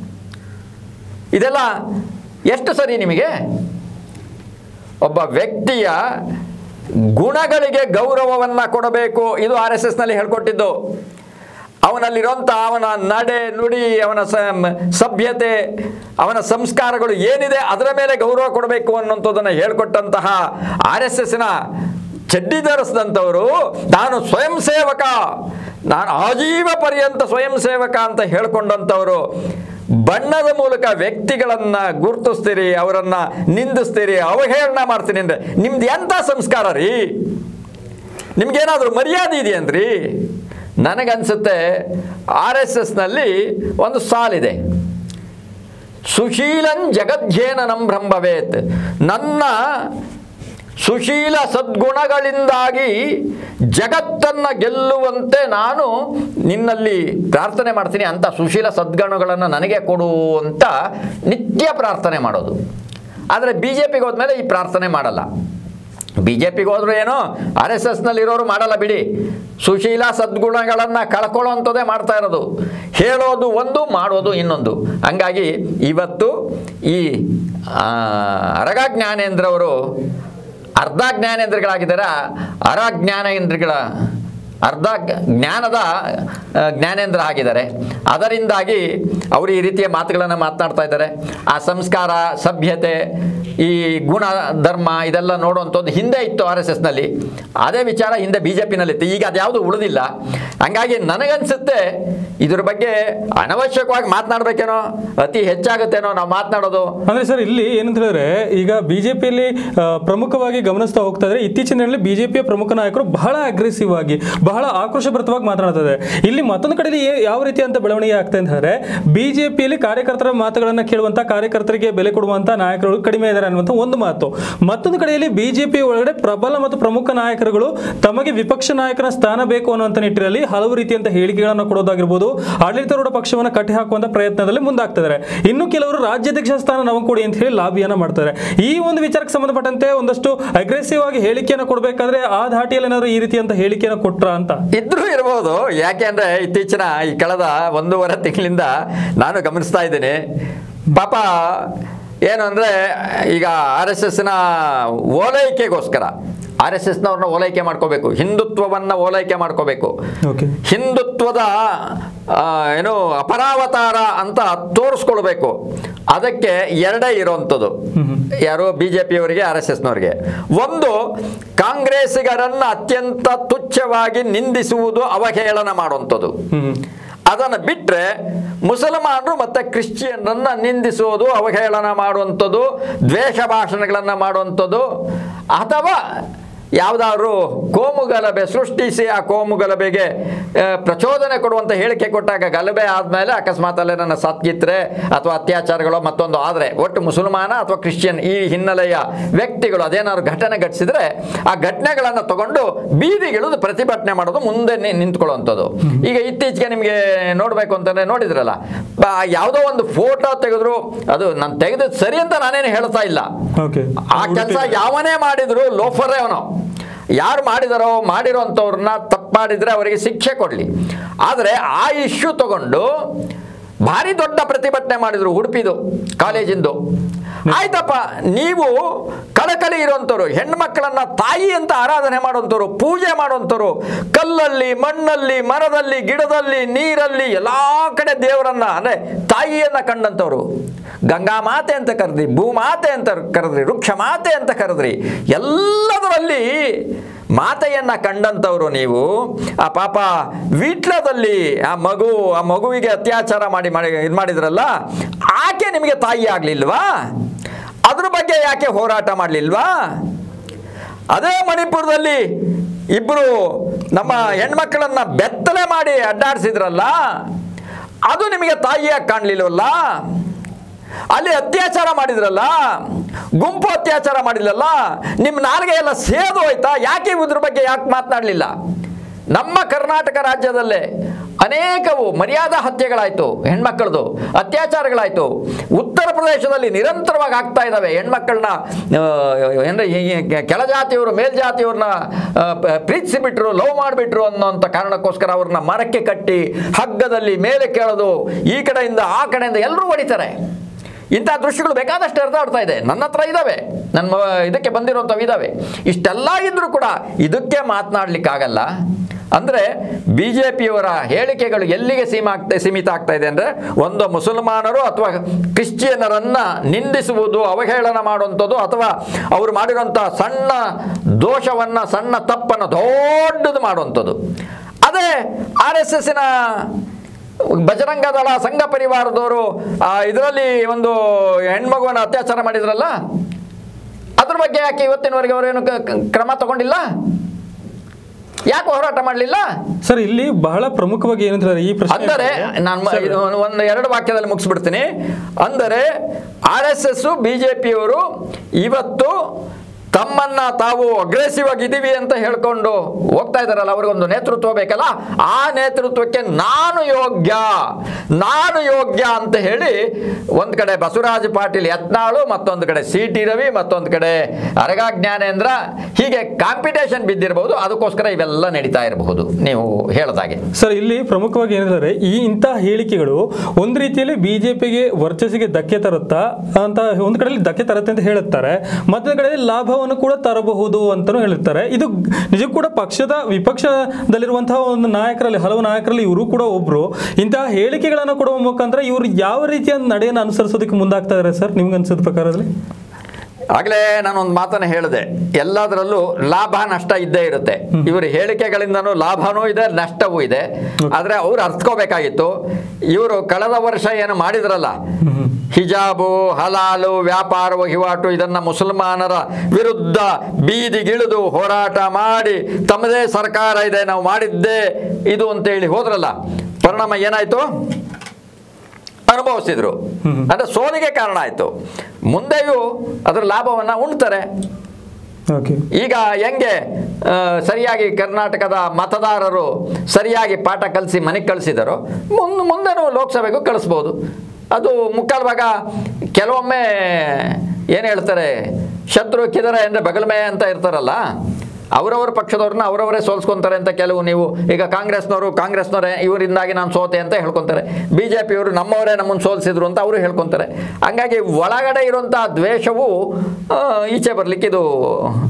ಇದೆಲ್ಲ ಎಷ್ಟು ಸರಿ ನಿಮಗೆ ಒಬ್ಬ ವ್ಯಕ್ತಿಯ ಗುಣಗಳಿಗೆ ಗೌರವವನ್ನು ಕೊಡಬೇಕು ಇದು ಆರ್ ಎಸ್ ಎಸ್ನಲ್ಲಿ ಹೇಳ್ಕೊಟ್ಟಿದ್ದು ಅವನಲ್ಲಿರೋಂಥ ಅವನ ನಡೆ ನುಡಿ ಅವನ ಸ- ಸಭ್ಯತೆ ಅವನ ಸಂಸ್ಕಾರಗಳು ಏನಿದೆ ಅದರ ಮೇಲೆ ಗೌರವ ಕೊಡಬೇಕು ಅನ್ನೋಂಥದ್ದನ್ನು ಹೇಳ್ಕೊಟ್ಟಂತಹ ಆರ್ ಎಸ್ ಎಸ್ನ ಚಡ್ಡಿ ಧರಿಸಿದಂಥವರು ನಾನು ಸ್ವಯಂ ಸೇವಕ ನಾನು ಆಜೀವ ಪರ್ಯಂತ ಸ್ವಯಂ ಸೇವಕ ಅಂತ ಹೇಳ್ಕೊಂಡಂಥವರು ಬಣ್ಣದ ಮೂಲಕ ವ್ಯಕ್ತಿಗಳನ್ನ ಗುರುತಿಸ್ತೀರಿ ಅವರನ್ನ ನಿಂದಿಸ್ತೀರಿ ಅವಹೇಳನ ಮಾಡ್ತೀನಿ ಅಂದ್ರೆ ನಿಮ್ದು ಎಂಥ ಸಂಸ್ಕಾರ ರೀ ನಿಮ್ಗೇನಾದರೂ ಮರ್ಯಾದೆ ಇದೆಯನ್ರಿ ನನಗನ್ಸುತ್ತೆ ಆರ್ ಎಸ್ ಎಸ್ನಲ್ಲಿ ಒಂದು ಸಾಲಿದೆ ಸುಶೀಲನ್ ಜಗಜ್ಜೇನನಂ ಬ್ರಹ್ಮವೇತ್ ನನ್ನ ಸುಶೀಲ ಸದ್ಗುಣಗಳಿಂದಾಗಿ ಜಗತ್ತನ್ನು ಗೆಲ್ಲುವಂತೆ ನಾನು ನಿನ್ನಲ್ಲಿ ಪ್ರಾರ್ಥನೆ ಮಾಡ್ತೀನಿ ಅಂತ ಸುಶೀಲ ಸದ್ಗುಣಗಳನ್ನು ನನಗೆ ಕೊಡು ಅಂತ ನಿತ್ಯ ಪ್ರಾರ್ಥನೆ ಮಾಡೋದು ಆದರೆ ಬಿ ಜೆ ಪಿಗೆ ಹೋದ್ಮೇಲೆ ಈ ಪ್ರಾರ್ಥನೆ ಮಾಡಲ್ಲ ಬಿ ಜೆ ಪಿಗೆ ಹೋದ್ರು ಏನೋ ಆರ್ ಎಸ್ ಎಸ್ನಲ್ಲಿರೋರು ಮಾಡಲ್ಲ ಬಿಡಿ ಸುಶೀಲ ಸದ್ಗುಣಗಳನ್ನು ಕಳ್ಕೊಳ್ಳೋವಂಥದ್ದೇ ಮಾಡ್ತಾ ಇರೋದು ಹೇಳೋದು ಒಂದು ಮಾಡೋದು ಇನ್ನೊಂದು ಹಂಗಾಗಿ ಇವತ್ತು ಈ ಆ, ಅರಗ ಜ್ಞಾನೇಂದ್ರವರು ಅರ್ಧ ಜ್ಞಾನೇಂದ್ರಗಳಾಗಿದ್ದಾರೆ ಅರ ಜ್ಞಾನೇಂದ್ರಗಳ ಅರ್ಧ ಗ- ಜ್ಞಾನದ ಆ, ಜ್ಞಾನೇಂದ್ರ ಆಗಿದ್ದಾರೆ ಅದರಿಂದಾಗಿ ಅವರು ಈ ರೀತಿಯ ಮಾತುಗಳನ್ನು ಮಾತನಾಡ್ತಾ ಇದ್ದಾರೆ ಆ ಸಂಸ್ಕಾರ ಸಭ್ಯತೆ ಈ ಗುಣ ಧರ್ಮ ಇದೆಲ್ಲ ನೋಡುವಂಥದ್ದು ಹಿಂದೆ ಇತ್ತು ಆರ್ ಎಸ್ ಎಸ್ನಲ್ಲಿ ಅದೇ ವಿಚಾರ ಹಿಂದೆ ಬಿ ಜೆ ಪಿನಲ್ಲಿತ್ತು ಈಗ ಅದ್ಯಾವುದು ಉಳಿದಿಲ್ಲ ಹಂಗಾಗಿ ನನಗನ್ಸುತ್ತೆ ಇದ್ರ ಬಗ್ಗೆ ಅನವಶ್ಯಕವಾಗಿ ಮಾತನಾಡ್ಬೇಕೇನೋ ಅತಿ ಹೆಚ್ಚಾಗುತ್ತೇನೋ ನಾವು ಮಾತನಾಡೋದು ಅಂದ್ರೆ ಸರ್ ಇಲ್ಲಿ ಏನಂತ ಹೇಳಿದ್ರೆ ಈಗ ಬಿಜೆಪಿಯಲ್ಲಿ ಪ್ರಮುಖವಾಗಿ ಗಮನಿಸ್ತಾ ಹೋಗ್ತಾ ಇದ್ರೆ ಇತ್ತೀಚಿನ ದಿನಗಳಲ್ಲಿ ಬಿಜೆಪಿಯ ಪ್ರಮುಖ ನಾಯಕರು ಬಹಳ ಅಗ್ರೆಸಿವ್ ಆಗಿ ಬಹಳ ಆಕ್ರೋಶಭರಿತವಾಗಿ ಮಾತನಾಡ್ತಾ ಇದ್ದಾರೆ ಇಲ್ಲಿ ಮತ್ತೊಂದು ಕಡೆಯಲ್ಲಿ ಏ- ಯಾವ ರೀತಿಯಂತ ಬೆಳವಣಿಗೆ ಆಗ್ತಾ ಇದೆ ಅಂದ್ರೆ ಬಿಜೆಪಿಯಲ್ಲಿ ಕಾರ್ಯಕರ್ತರ ಮಾತುಗಳನ್ನ ಕೇಳುವಂತ ಕಾರ್ಯಕರ್ತರಿಗೆ ಬೆಲೆ ಕೊಡುವಂತ ನಾಯಕರು ಕಡಿಮೆ ಇದ್ದಾರೆ ಅನ್ನುವಂಥ ಒಂದು ಮಾತು ಮತ್ತೊಂದು ಕಡೆಯಲ್ಲಿ ಬಿಜೆಪಿ ಒಳಗಡೆ ಪ್ರಬಲ ಮತ್ತು ಪ್ರಮುಖ ನಾಯಕರುಗಳು ತಮಗೆ ವಿಪಕ್ಷ ನಾಯಕನ ಸ್ಥಾನ ಬೇಕು ಅನ್ನುವಂಥ ನಿಟ್ಟಿನಲ್ಲಿ ಹಲವು ರೀತಿಯಂತ ಹೇಳಿಕೆಗಳನ್ನು ಕೊಡೋದಾಗಿರ್ಬೋದು ಆಡಳಿತಾರೂಢ ಪಕ್ಷವನ್ನು ಕಟ್ಟಿ ಹಾಕುವಂತ ಪ್ರಯತ್ನದಲ್ಲಿ ಮುಂದಾಗ್ತಿದ್ದಾರೆ ಇನ್ನು ಕೆಲವರು ರಾಜ್ಯಾಧ್ಯಕ್ಷ ಸ್ಥಾನ ನಮಗೆ ಕೊಡಿ ಅಂತ ಹೇಳಿ ಲಾಬಿಯನ್ನ ಮಾಡ್ತಾರೆ ಈ ಒಂದು ವಿಚಾರಕ್ಕೆ ಸಂಬಂಧಪಟ್ಟಂತೆ ಒಂದಷ್ಟು ಅಗ್ರೆಸಿವ್ ಆಗಿ ಹೇಳಿಕೆಯನ್ನು ಕೊಡಬೇಕಾದ್ರೆ ಆ ಧಾಟಿಯಲ್ಲಿ ಏನಾದ್ರು ಈ ರೀತಿಯಂತ ಹೇಳಿಕೆಯನ್ನು ಕೊಟ್ರ ಅಂತ ಇದ್ರೂ ಇರ್ಬೋದು ಯಾಕೆ ಅಂದ್ರೆ ಇತ್ತೀಚಿನ ಈ ಕಳೆದ ಒಂದೂವರೆ ತಿಂಗಳಿಂದ ನಾನು ಗಮನಿಸ್ತಾ ಇದ್ದೀನಿ ಪಾಪ ಏನು ಅಂದರೆ ಈಗ ಆರ್ ಎಸ್ ಎಸ್ನ ಓಲೈಕೆಗೋಸ್ಕರ ಆರ್ ಎಸ್ ಎಸ್ನವ್ರನ್ನ ಓಲೈಕೆ ಮಾಡ್ಕೋಬೇಕು ಹಿಂದುತ್ವವನ್ನು ಓಲೈಕೆ ಮಾಡ್ಕೋಬೇಕು ಓಕೆ ಹಿಂದುತ್ವದ ಆ, ಏನು ಅಪರಾವತಾರ ಅಂತ ತೋರಿಸ್ಕೊಳ್ಬೇಕು ಅದಕ್ಕೆ ಎರಡೇ ಇರೋವಂಥದ್ದು ಯಾರು ಬಿ ಜೆ ಪಿಯವರಿಗೆ ಆರ್ ಎಸ್ ಎಸ್ನವರಿಗೆ ಒಂದು ಕಾಂಗ್ರೆಸ್ಸಿಗರನ್ನು ಅತ್ಯಂತ ತುಚ್ಛವಾಗಿ ನಿಂದಿಸುವುದು ಅವಹೇಳನ ಮಾಡುವಂಥದ್ದು ಹ್ಮ್ ಅದನ್ನು ಬಿಟ್ಟರೆ ಮುಸಲ್ಮಾನರು ಮತ್ತು ಕ್ರಿಶ್ಚಿಯನ್ನರನ್ನ ನಿಂದಿಸುವುದು ಅವಹೇಳನ ಮಾಡುವಂಥದ್ದು ದ್ವೇಷ ಭಾಷಣಗಳನ್ನು ಮಾಡುವಂಥದ್ದು ಅಥವಾ ಯಾವುದಾದ್ರು ಕೋಮುಗಲಭೆ ಸೃಷ್ಟಿಸಿ ಆ ಕೋಮುಗಲಭೆಗೆ ಆ, ಪ್ರಚೋದನೆ ಕೊಡುವಂಥ ಹೇಳಿಕೆ ಕೊಟ್ಟಾಗ ಗಲಭೆ ಆದಮೇಲೆ ಅಕಸ್ಮಾತ್ ಅಲ್ಲೇ ನನ್ನ ಸತ್ಗಿತ್ರೆ ಅಥವಾ ಅತ್ಯಾಚಾರಗಳು ಮತ್ತೊಂದು ಆದರೆ ಒಟ್ಟು ಮುಸಲ್ಮಾನ ಅಥವಾ ಕ್ರಿಶ್ಚಿಯನ್ ಈ ಹಿನ್ನೆಲೆಯ ವ್ಯಕ್ತಿಗಳು ಅದೇನಾದ್ರು ಘಟನೆ ಘಟಿಸಿದ್ರೆ ಆ ಘಟನೆಗಳನ್ನು ತಗೊಂಡು ಬೀದಿಗಿಳಿದು ಪ್ರತಿಭಟನೆ ಮಾಡೋದು ಮುಂದೆ ನಿ- ನಿಂತ್ಕೊಳ್ಳುವಂಥದ್ದು ಈಗ ಇತ್ತೀಚೆಗೆ ನಿಮಗೆ ನೋಡಬೇಕು ಅಂತಂದ್ರೆ ನೋಡಿದ್ರಲ್ಲ ಬ- ಯಾವುದೋ ಒಂದು ಫೋಟೋ ತೆಗೆದ್ರು ಅದು ನಾನು ತೆಗೆದದ್ದು ಸರಿ ಅಂತ ನಾನೇನು ಹೇಳ್ತಾ ಇಲ್ಲ ಓಕೆ ಆ ಕೆಲಸ ಯಾವನೇ ಮಾಡಿದ್ರು ಲೋಫರೇ ಅವನು ಯಾರು ಮಾಡಿದಾರೋ ಮಾಡಿರೋಂಥವ್ರನ್ನ ತಪ್ಪು ಮಾಡಿದ್ರೆ ಅವರಿಗೆ ಶಿಕ್ಷೆ ಕೊಡಲಿ ಆದರೆ ಆ ಇಶ್ಯೂ ತಗೊಂಡು ಭಾರಿ ದೊಡ್ಡ ಪ್ರತಿಭಟನೆ ಮಾಡಿದ್ರು ಉಡುಪಿದು ಕಾಲೇಜಿಂದು ಆಯ್ತಪ್ಪ ನೀವು ಕಳಕಳಿ ಇರುವಂಥವ್ರು ಹೆಣ್ಮಕ್ಳನ್ನ ತಾಯಿ ಅಂತ ಆರಾಧನೆ ಮಾಡುವಂಥವ್ರು ಪೂಜೆ ಮಾಡುವಂಥವ್ರು ಕಲ್ಲಲ್ಲಿ ಮಣ್ಣಲ್ಲಿ ಮರದಲ್ಲಿ ಗಿಡದಲ್ಲಿ ನೀರಲ್ಲಿ ಎಲ್ಲ ಕಡೆ ದೇವರನ್ನ ಅಂದರೆ ತಾಯಿಯನ್ನ ಕಂಡಂಥವ್ರು ಗಂಗಾ ಮಾತೆ ಅಂತ ಕರೆದ್ರಿ ಭೂಮಾತೆ ಅಂತ ಕರೆದ್ರಿ ವೃಕ್ಷ ಮಾತೆ ಅಂತ ಕರೆದ್ರಿ ಎಲ್ಲದರಲ್ಲಿ ಮಾತೆಯನ್ನ ಕಂಡಂಥವ್ರು ನೀವು ಆ ಪಾಪ ವಿಟ್ಲದಲ್ಲಿ ಆ ಮಗು ಆ ಮಗುವಿಗೆ ಅತ್ಯಾಚಾರ ಮಾಡಿ ಮಾಡಿ ಇದು ಮಾಡಿದ್ರಲ್ಲ ಆಕೆ ನಿಮಗೆ ತಾಯಿ ಆಗಲಿಲ್ವಾ ಅದ್ರ ಬಗ್ಗೆ ಯಾಕೆ ಹೋರಾಟ ಮಾಡಲಿಲ್ವಾ ಅದೇ ಮಣಿಪುರದಲ್ಲಿ ಇಬ್ಬರು ನಮ್ಮ ಹೆಣ್ಮಕ್ಳನ್ನ ಬೆತ್ತಲೆ ಮಾಡಿ ಅಡ್ಡಾಡಿಸಿದ್ರಲ್ಲ ಅದು ನಿಮಗೆ ತಾಯಿಯಾಗಿ ಕಾಣಲಿಲ್ವಲ್ಲ ಅಲ್ಲಿ ಅತ್ಯಾಚಾರ ಮಾಡಿದ್ರಲ್ಲ ಗುಂಪು ಅತ್ಯಾಚಾರ ಮಾಡಿದ್ರಲ್ಲ ನಿಮ್ಮ ನಾಲ್ಗೆ ಎಲ್ಲ ಸೇದು ಹೋಯ್ತಾ ಯಾಕೆ ಇದ್ರ ಬಗ್ಗೆ ಯಾಕೆ ಮಾತನಾಡಲಿಲ್ಲ ನಮ್ಮ ಕರ್ನಾಟಕ ರಾಜ್ಯದಲ್ಲೇ ಅನೇಕವು ಮರ್ಯಾದಾ ಹತ್ಯೆಗಳಾಯಿತು ಹೆಣ್ಮಕ್ಕಳದು ಅತ್ಯಾಚಾರಗಳಾಯಿತು ಉತ್ತರ ಪ್ರದೇಶದಲ್ಲಿ ನಿರಂತರವಾಗಿ ಆಗ್ತಾ ಇದ್ದಾವೆ ಹೆಣ್ಮಕ್ಕಳನ್ನ ಅಂದರೆ ಕೆಳಜಾತಿಯವರು ಮೇಲ್ಜಾತಿಯವ್ರನ್ನ ಆ, ಪ- ಪ್ರೀತಿಸಿಬಿಟ್ರು ಲವ್ ಮಾಡಿಬಿಟ್ರು ಅನ್ನೋಂಥ ಕಾರಣಕ್ಕೋಸ್ಕರ ಅವ್ರನ್ನ ಮರಕ್ಕೆ ಕಟ್ಟಿ ಹಗ್ಗದಲ್ಲಿ ಮೇಲೆ ಕೇಳೋದು ಈ ಕಡೆಯಿಂದ ಆ ಕಡೆಯಿಂದ ಎಲ್ಲರೂ ಹೊಡಿತಾರೆ ಇಂಥ ದೃಶ್ಯಗಳು ಬೇಕಾದಷ್ಟು ಹರಿದಾಡ್ತಾ ಇದೆ ನನ್ನ ಹತ್ರ ಇದ್ದಾವೆ ನನ್ನ ಮ- ಇದಕ್ಕೆ ಬಂದಿರುವಂಥವು ಇದ್ದಾವೆ ಇಷ್ಟೆಲ್ಲ ಇದ್ರೂ ಕೂಡ ಇದಕ್ಕೆ ಮಾತನಾಡ್ಲಿಕ್ಕಾಗಲ್ಲ ಅಂದರೆ ಬಿ ಜೆ ಪಿಯವರ ಹೇಳಿಕೆಗಳು ಎಲ್ಲಿಗೆ ಸೀಮಾ ಆಗ್ತಾ ಸೀಮಿತ ಆಗ್ತಾ ಇದೆ ಅಂದರೆ ಒಂದು ಮುಸಲ್ಮಾನರು ಅಥವಾ ಕ್ರಿಶ್ಚಿಯನರನ್ನ ನಿಂದಿಸುವುದು ಅವಹೇಳನ ಮಾಡುವಂಥದ್ದು ಅಥವಾ ಅವರು ಮಾಡಿರುವಂಥ ಸಣ್ಣ ದೋಷವನ್ನು ಸಣ್ಣ ತಪ್ಪನ್ನು ದೊಡ್ಡದು ಮಾಡುವಂಥದ್ದು ಅದೇ ಆರ್ ಎಸ್ ಎಸ್ಸಿನ ಬಜರಂಗ ದಳ ಸಂಘ ಪರಿವಾರದವರು ಇದರಲ್ಲಿ ಒಂದು ಹೆಣ್ಮಗುವನ್ನು ಅತ್ಯಾಚಾರ ಮಾಡಿದ್ರಲ್ಲ ಅದ್ರ ಬಗ್ಗೆ ಯಾಕೆ ಇವತ್ತಿನವರೆಗೆ ಅವರೇನು ಕ- ಕ- ಕ್ರಮ ತಗೊಂಡಿಲ್ಲ ಯಾಕೆ ಹೋರಾಟ ಮಾಡಲಿಲ್ಲ ಸರ್ ಇಲ್ಲಿ ಬಹಳ ಪ್ರಮುಖವಾಗಿ ಏನಂತಾರೆ ಈ ಪ್ರಶ್ನೆ ಅಂದರೆ ನಾನು ಮ- ಇದು ಒಂದು ಎರಡು ವಾಕ್ಯದಲ್ಲಿ ಮುಗಿಸ್ಬಿಡ್ತೀನಿ ಅಂದರೆ R S S B J ಪಿಯವರು ಇವತ್ತು ತಮ್ಮನ್ನ ತಾವು ಅಗ್ರೆಸಿವ್ ಆಗಿದ್ದೀವಿ ಅಂತ ಹೇಳ್ಕೊಂಡು ಹೋಗ್ತಾ ಇದ್ದಾರಲ್ಲ ಅವ್ರಿಗೊಂದು ನೇತೃತ್ವ ಬೇಕಲ್ಲ ಆ ನೇತೃತ್ವಕ್ಕೆ ನಾನು ಯೋಗ್ಯ ನಾನು ಯೋಗ್ಯ ಅಂತ ಹೇಳಿ ಒಂದು ಕಡೆ ಬಸವರಾಜ ಪಾಟೀಲ್ ಯತ್ನಾಳು ಮತ್ತೊಂದು ಕಡೆ ಸಿ ಟಿ ರವಿ ಮತ್ತೊಂದು ಕಡೆ ಅರಗ ಜ್ಞಾನೇಂದ್ರ ಹೀಗೆ ಕಾಂಪಿಟೇಷನ್ ಬಿದ್ದಿರಬಹುದು ಅದಕ್ಕೋಸ್ಕರ ಇವೆಲ್ಲ ನಡೀತಾ ಇರಬಹುದು ನೀವು ಹೇಳ್ದಾಗೆ ಸರ್ ಇಲ್ಲಿ ಪ್ರಮುಖವಾಗಿ ಏನಂದ್ರೆ ಈ ಇಂತಹ ಹೇಳಿಕೆಗಳು ಒಂದು ರೀತಿಯಲ್ಲಿ ಬಿಜೆಪಿಗೆ ವರ್ಚಸ್ಸಿಗೆ ಧಕ್ಕೆ ತರುತ್ತಾ ಅಂತ ಒಂದು ಕಡೆಯಲ್ಲಿ ಧಕ್ಕೆ ತರುತ್ತೆ ಅಂತ ಹೇಳುತ್ತಾರೆ ಮತ್ತೊಂದು ಕಡೆ ಲಾಭವನ್ನು ಕೂಡ ತರಬಹುದು ಅಂತಾನೂ ಹೇಳಿರ್ತಾರೆ ಇದು ನಿಜಕ್ಕೂ ಕೂಡ ಪಕ್ಷದ ವಿಪಕ್ಷದಲ್ಲಿರುವಂತಹ ಒಂದು ನಾಯಕರಲ್ಲಿ ಹಲವು ನಾಯಕರಲ್ಲಿ ಇವರು ಕೂಡ ಒಬ್ರು ಇಂತಹ ಹೇಳಿಕೆಗಳನ್ನು ಕೊಡುವ ಮುಖಾಂತರ ಇವರು ಯಾವ ರೀತಿಯ ನಡೆಯನ್ನು ಅನುಸರಿಸೋದಕ್ಕೆ ಮುಂದಾಗ್ತಾ ಇದ್ದಾರೆ ಸರ್ ನಿಮ್ಗೆ ಅನ್ಸಿದ ಪ್ರಕಾರದಲ್ಲಿ ಆಗಲೇ ನಾನೊಂದು ಮಾತನ್ನು ಹೇಳಿದೆ ಎಲ್ಲದರಲ್ಲೂ ಲಾಭ ನಷ್ಟ ಇದ್ದೇ ಇರುತ್ತೆ ಇವರು ಹೇಳಿಕೆಗಳಿಂದನೂ ಲಾಭನೂ ಇದೆ ನಷ್ಟವೂ ಇದೆ ಆದರೆ ಅವ್ರು ಅರ್ಥಕೋಬೇಕಾಗಿತ್ತು ಇವರು ಕಳೆದ ವರ್ಷ ಏನು ಮಾಡಿದ್ರಲ್ಲ ಹಿಜಾಬು ಹಲಾಲು ವ್ಯಾಪಾರ ವಹಿವಾಟು ಇದನ್ನ ಮುಸಲ್ಮಾನರ ವಿರುದ್ಧ ಬೀದಿಗಿಳಿದು ಹೋರಾಟ ಮಾಡಿ ತಮ್ಮದೇ ಸರ್ಕಾರ ಇದೆ ನಾವು ಮಾಡಿದ್ದೇ ಇದು ಅಂತೇಳಿ ಹೋದ್ರಲ್ಲ ಪರಿಣಾಮ ಏನಾಯ್ತು ಅನುಭವಿಸಿದ್ರು ಅಂದ್ರೆ ಸೋಲಿಗೆ ಕಾರಣ ಆಯಿತು ಮುಂದೆಯೂ ಅದರ ಲಾಭವನ್ನು ಉಣ್ತಾರೆ ಓಕೆ ಈಗ ಹೆಂಗೆ ಆ, ಸರಿಯಾಗಿ ಕರ್ನಾಟಕದ ಮತದಾರರು ಸರಿಯಾಗಿ ಪಾಠ ಕಲಿಸಿ ಮನೆಗೆ ಕಳಿಸಿದಾರೋ ಮುಂದೆ ಮುಂದೆನೂ ಲೋಕಸಭೆಗೂ ಕಳಿಸ್ಬೋದು ಅದು ಮುಕ್ಕಾಲು ಭಾಗ ಕೆಲವೊಮ್ಮೆ ಏನು ಹೇಳ್ತಾರೆ ಶತ್ರು ಕಿದರೆ ಅಂದರೆ ಬಗಲ್ಮೆ ಅಂತ ಇರ್ತಾರಲ್ಲ ಅವರವರ ಪಕ್ಷದವ್ರನ್ನ ಅವರವರೇ ಸೋಲ್ಸ್ಕೊಂತಾರೆ ಅಂತ ಕೆಲವು ನೀವು ಈಗ ಕಾಂಗ್ರೆಸ್ನವರು ಕಾಂಗ್ರೆಸ್ನವರೇ ಇವರಿಂದಾಗಿ ನಾನು ಸೋತೆ ಅಂತ ಹೇಳ್ಕೊತಾರೆ ಬಿ ಜೆ ಪಿಯವರು ನಮ್ಮವರೇ ನಮ್ಮನ್ನು ಸೋಲಿಸಿದ್ರು ಅಂತ ಅವರು ಹೇಳ್ಕೊತಾರೆ ಹಂಗಾಗಿ ಒಳಗಡೆ ಇರುವಂಥ ದ್ವೇಷವು ಆ, ಈಚೆ ಬರಲಿಕ್ಕೆ ಇದು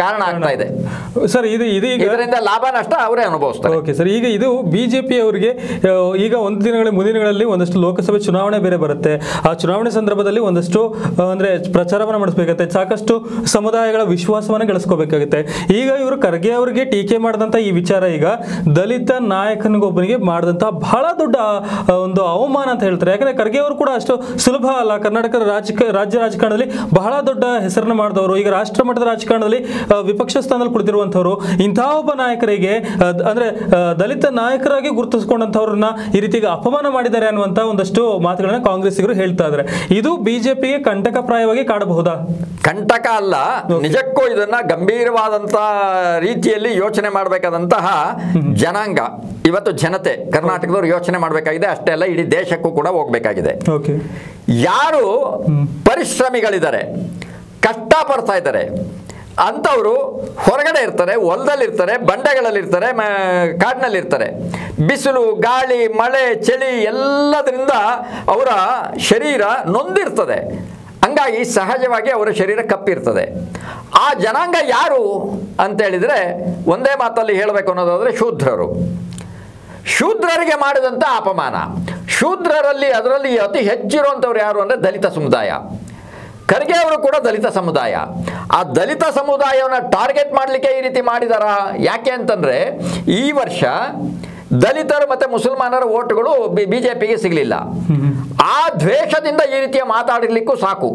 ಕಾರಣ ಆಗ್ತಾ ಇದೆ ಸರ್ ಇದು ಇದು ಈಗ ಇದರಿಂದ ಲಾಭ ನಷ್ಟ ಅವರೇ ಅನುಭವಿಸ್ತಾರೆ ಓಕೆ ಸರ್ ಈಗ ಇದು ಬಿಜೆಪಿ ಅವರಿಗೆ ಆ, ಈಗ ಒಂದು ದಿನಗಳ ಮುಂದಿನ ದಿನಗಳಲ್ಲಿ ಒಂದಷ್ಟು ಲೋಕಸಭೆ ಚುನಾವಣೆ ಬೇರೆ ಬರುತ್ತೆ ಆ ಚುನಾವಣೆ ಸಂದರ್ಭದಲ್ಲಿ ಒಂದಷ್ಟು ಆ, ಅಂದ್ರೆ ಪ್ರಚಾರವನ್ನು ಮಾಡಿಸ್ಬೇಕಾಗುತ್ತೆ ಸಾಕಷ್ಟು ಸಮುದಾಯಗಳ ವಿಶ್ವಾಸವನ್ನು ಗಳಿಸ್ಕೋಬೇಕಾಗುತ್ತೆ ಈಗ ಇವರು ಖರ್ಗೆ ಅವರಿಗೆ ಟೀಕೆ ಮಾಡಿದಂಥ ಈ ವಿಚಾರ ಈಗ ದಲಿತ ನಾಯಕನಿಗೊಬ್ಬನಿಗೆ ಮಾಡಿದಂಥ ಬಹಳ ದೊಡ್ಡ ಆ, ಒಂದು ಅವಮಾನ ಅಂತ ಹೇಳ್ತಾರೆ ಯಾಕಂದ್ರೆ ಖರ್ಗೆ ಅವರು ಕೂಡ ಅಷ್ಟು ಸುಲಭ ಅಲ್ಲ ಕರ್ನಾಟಕ ರಾಜಕ ರಾಜ್ಯ ರಾಜಕಾರಣದಲ್ಲಿ ಬಹಳ ದೊಡ್ಡ ಹೆಸರನ್ನ ಮಾಡಿದವರು ಈಗ ರಾಷ್ಟ್ರ ಮಟ್ಟದ ರಾಜಕಾರಣದಲ್ಲಿ ಆ, ವಿಪಕ್ಷ ಸ್ಥಾನದಲ್ಲಿ ಕುಳಿತಿರುವಂಥವ್ರು ಇಂತಹ ಒಬ್ಬ ನಾಯಕರಿಗೆ ಆ, ದ- ಅಂದ್ರೆ ಆ, ದಲಿತ ನಾಯಕರಾಗಿ ಗುರುತಿಸ್ಕೊಂಡಂಥವ್ರನ್ನ ಈ ರೀತಿಗೆ ಅಪಮಾನ ಮಾಡಿದ್ದಾರೆ ಅನ್ನುವಂಥ ಒಂದಷ್ಟು ಮಾತುಗಳನ್ನ ಕಾಂಗ್ರೆಸ್ಸಿಗರು ಹೇಳ್ತಾ ಇದ್ದಾರೆ ಇದು ಬಿಜೆಪಿಗೆ ಕಂಟಕಪ್ರಾಯವಾಗಿ ಕಾಡಬಹುದಾ ಕಂಟಕ ಅಲ್ಲ ನಿಜಕ್ಕೂ ಇದನ್ನ ಗಂಭೀರವಾದಂತ ರೀತಿಯಲ್ಲಿ ಯೋಚನೆ ಮಾಡಬೇಕಾದಂತಹ ಜನಾಂಗ ಇವತ್ತು ಜನತೆ ಕರ್ನಾಟಕದವ್ರು ಯೋಚನೆ ಮಾಡಬೇಕಾಗಿದೆ ಅಷ್ಟೇ ಅಲ್ಲ ಇಡೀ ದೇಶಕ್ಕೂ ಕೂಡ ಹೋಗ್ಬೇಕಾಗಿದೆ ಓಕೆ ಯಾರು ಪರಿಶ್ರಮಿಗಳಿದ್ದಾರೆ ಕಷ್ಟ ಪಡ್ತಾ ಇದ್ದಾರೆ ಅಂಥವರು ಹೊರಗಡೆ ಇರ್ತಾರೆ ಹೊಲದಲ್ಲಿರ್ತಾರೆ ಬಂಡೆಗಳಲ್ಲಿರ್ತಾರೆ ಮ- ಕಾಡಿನಲ್ಲಿರ್ತಾರೆ ಬಿಸಿಲು ಗಾಳಿ ಮಳೆ ಚಳಿ ಎಲ್ಲದರಿಂದ ಅವರ ಶರೀರ ನೊಂದಿರ್ತದೆ ಹಂಗಾಗಿ ಸಹಜವಾಗಿ ಅವರ ಶರೀರ ಕಪ್ಪಿರ್ತದೆ ಆ ಜನಾಂಗ ಯಾರು ಅಂತ ಹೇಳಿದರೆ ಒಂದೇ ಮಾತಲ್ಲಿ ಹೇಳಬೇಕು ಅನ್ನೋದಾದರೆ ಶೂದ್ರರು ಶೂದ್ರರಿಗೆ ಮಾಡಿದಂಥ ಅಪಮಾನ ಶೂದ್ರರಲ್ಲಿ ಅದರಲ್ಲಿ ಅತಿ ಹೆಚ್ಚಿರುವಂಥವ್ರು ಯಾರು ಅಂದರೆ ದಲಿತ ಸಮುದಾಯ ಖರ್ಗೆ ಅವರು ಕೂಡ ದಲಿತ ಸಮುದಾಯ ಆ ದಲಿತ ಸಮುದಾಯವನ್ನು ಟಾರ್ಗೆಟ್ ಮಾಡಲಿಕ್ಕೆ ಈ ರೀತಿ ಮಾಡಿದಾರಾ ಯಾಕೆ ಅಂತಂದರೆ ಈ ವರ್ಷ ದಲಿತರು ಮತ್ತು ಮುಸಲ್ಮಾನರ ಓಟುಗಳು ಬಿ ಜೆ ಪಿಗೆ ಸಿಗಲಿಲ್ಲ ಆ ದ್ವೇಷದಿಂದ ಈ ರೀತಿಯ ಮಾತಾಡಿರ್ಲಿಕ್ಕೂ ಸಾಕು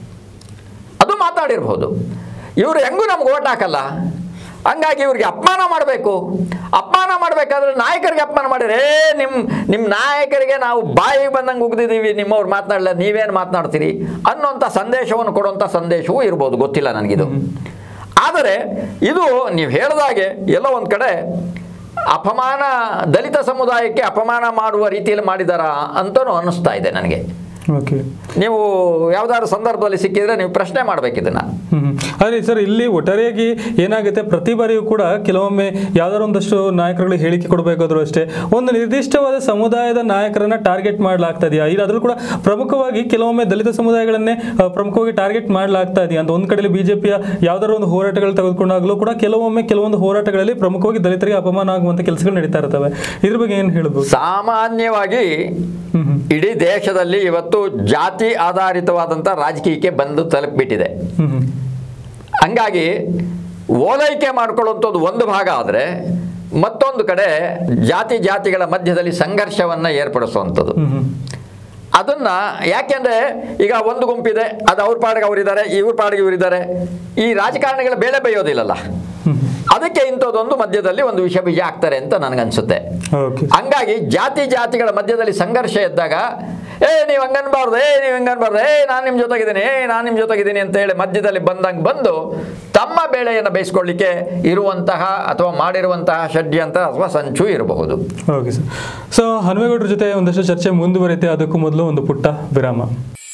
ಅದು ಮಾತಾಡಿರ್ಬೋದು ಇವರು ಹೆಂಗೂ ನಮ್ಗೆ ಓಟ್ ಹಾಕಲ್ಲ ಹಂಗಾಗಿ ಇವ್ರಿಗೆ ಅಪಮಾನ ಮಾಡಬೇಕು ಅಪಮಾನ ಮಾಡಬೇಕಾದ್ರೆ ನಾಯಕರಿಗೆ ಅಪಮಾನ ಮಾಡಿದ್ರೆ ಏ ನಿಮ್ಮ ನಿಮ್ಮ ನಾಯಕರಿಗೆ ನಾವು ಬಾಯಿಗೆ ಬಂದಂಗೆ ಉಗ್ದಿದ್ದೀವಿ ನಿಮ್ಮವ್ರು ಮಾತನಾಡಲ್ಲ ನೀವೇನು ಮಾತನಾಡ್ತೀರಿ ಅನ್ನೋಂಥ ಸಂದೇಶವನ್ನು ಕೊಡುವಂಥ ಸಂದೇಶವೂ ಇರ್ಬೋದು ಗೊತ್ತಿಲ್ಲ ನನಗಿದು ಆದರೆ ಇದು ನೀವು ಹೇಳ್ದಾಗೆ ಎಲ್ಲೋ ಒಂದು ಕಡೆ ಅಪಮಾನ ದಲಿತ ಸಮುದಾಯಕ್ಕೆ ಅಪಮಾನ ಮಾಡುವ ರೀತಿಯಲ್ಲಿ ಮಾಡಿದಾರಾ ಅಂತಲೂ ಅನ್ನಿಸ್ತಾ ಇದೆ ನನಗೆ ಓಕೆ ನೀವು ಯಾವ್ದಾದ್ರು ಸಂದರ್ಭದಲ್ಲಿ ಸಿಕ್ಕಿದ್ರೆ ನೀವು ಪ್ರಶ್ನೆ ಮಾಡ್ಬೇಕು ಇದನ್ನ ಹ್ಮ್ ಆದರೆ ಸರ್ ಇಲ್ಲಿ ಒಟ್ಟಾರೆಯಾಗಿ ಏನಾಗುತ್ತೆ ಪ್ರತಿ ಬಾರಿಯೂ ಕೂಡ ಕೆಲವೊಮ್ಮೆ ಯಾವ್ದಾದ್ರು ಒಂದಷ್ಟು ನಾಯಕರುಗಳು ಹೇಳಿಕೆ ಕೊಡಬೇಕಾದ್ರೂ ಅಷ್ಟೇ ಒಂದು ನಿರ್ದಿಷ್ಟವಾದ ಸಮುದಾಯದ ನಾಯಕರನ್ನ ಟಾರ್ಗೆಟ್ ಮಾಡಲಾಗ್ತಾ ಇದೆಯಾ ಇದು ಅದ್ರಲ್ಲೂ ಕೂಡ ಪ್ರಮುಖವಾಗಿ ಕೆಲವೊಮ್ಮೆ ದಲಿತ ಸಮುದಾಯಗಳನ್ನೇ ಆ, ಪ್ರಮುಖವಾಗಿ ಟಾರ್ಗೆಟ್ ಮಾಡಲಾಗ್ತಾ ಇದೆಯಾ ಅಂತ ಒಂದು ಕಡೆಯಲ್ಲಿ ಬಿಜೆಪಿಯ ಯಾವ್ದಾದ್ರು ಒಂದು ಹೋರಾಟಗಳು ತೆಗೆದುಕೊಂಡಾಗಲೂ ಕೂಡ ಕೆಲವೊಮ್ಮೆ ಕೆಲವೊಂದು ಹೋರಾಟಗಳಲ್ಲಿ ಪ್ರಮುಖವಾಗಿ ದಲಿತರಿಗೆ ಅಪಮಾನ ಆಗುವಂತ ಕೆಲಸಗಳು ನಡೀತಾ ಇರ್ತವೆ ಇದ್ರ ಬಗ್ಗೆ ಏನು ಹೇಳ್ಬೋದು ಸಾಮಾನ್ಯವಾಗಿ ಹ್ಮ್ ಹ್ಮ್ ಇಡೀ ದೇಶದಲ್ಲಿ ಇವತ್ತು ಜಾತಿ ಆಧಾರಿತವಾದಂಥ ರಾಜಕೀಯಕ್ಕೆ ಬಂದು ತಲುಪಿಬಿಟ್ಟಿದೆ ಹ್ಮ್ ಹ್ಮ್ ಹಂಗಾಗಿ ಓಲೈಕೆ ಮಾಡ್ಕೊಳ್ಳುವಂಥದ್ದು ಒಂದು ಭಾಗ ಆದರೆ ಮತ್ತೊಂದು ಕಡೆ ಜಾತಿ ಜಾತಿಗಳ ಮಧ್ಯದಲ್ಲಿ ಸಂಘರ್ಷವನ್ನು ಏರ್ಪಡಿಸುವಂಥದ್ದು ಹ್ಮ್ ಹ್ಮ್ ಅದನ್ನ ಯಾಕೆಂದ್ರೆ ಈಗ ಒಂದು ಗುಂಪಿದೆ ಅದು ಅವ್ರ ಪಾಡಿಗೆ ಅವರಿದ್ದಾರೆ ಇವ್ರ ಪಾಡಿಗೆ ಇವರಿದ್ದಾರೆ ಈ ರಾಜಕಾರಣಿಗಳ ಬೇಳೆ ಬೇಯೋದಿಲ್ಲಲ್ಲ ಅದಕ್ಕೆ ಇಂಥದ್ದೊಂದು ಮಧ್ಯದಲ್ಲಿ ಒಂದು ವಿಷ ಬೀಜ ಹಾಕ್ತಾರೆ ಅಂತ ನನಗನ್ಸುತ್ತೆ ಓಕೆ ಹಂಗಾಗಿ ಜಾತಿ ಜಾತಿಗಳ ಮಧ್ಯದಲ್ಲಿ ಸಂಘರ್ಷ ಇದ್ದಾಗ ಏ ನೀವು ಹಂಗನ್ಬಾರ್ದು ಏ ನೀವು ಹಂಗನ್ಬಾರ್ದು ಏ ನಾನು ನಿಮ್ಮ ಜೊತೆಗಿದ್ದೀನಿ ಏ ನಾನು ನಿಮ್ಮ ಜೊತೆಗಿದ್ದೀನಿ ಅಂತ ಹೇಳಿ ಮಧ್ಯದಲ್ಲಿ ಬಂದಂಗೆ ಬಂದು ತಮ್ಮ ಬೇಳೆಯನ್ನು ಬೇಯಿಸ್ಕೊಳ್ಳಿಕ್ಕೆ ಇರುವಂತಹ ಅಥವಾ ಮಾಡಿರುವಂತಹ ಷಡ್ಯಂತ್ರ ಅಥವಾ ಸಂಚು ಇರಬಹುದು ಓಕೆ ಸರ್ ಸೊ ಹನುಮೇಗೌಡರ ಜೊತೆ ಒಂದಷ್ಟು ಚರ್ಚೆ ಮುಂದುವರಿಯುತ್ತೆ ಅದಕ್ಕೂ ಮೊದಲು ಒಂದು ಪುಟ್ಟ ವಿರಾಮ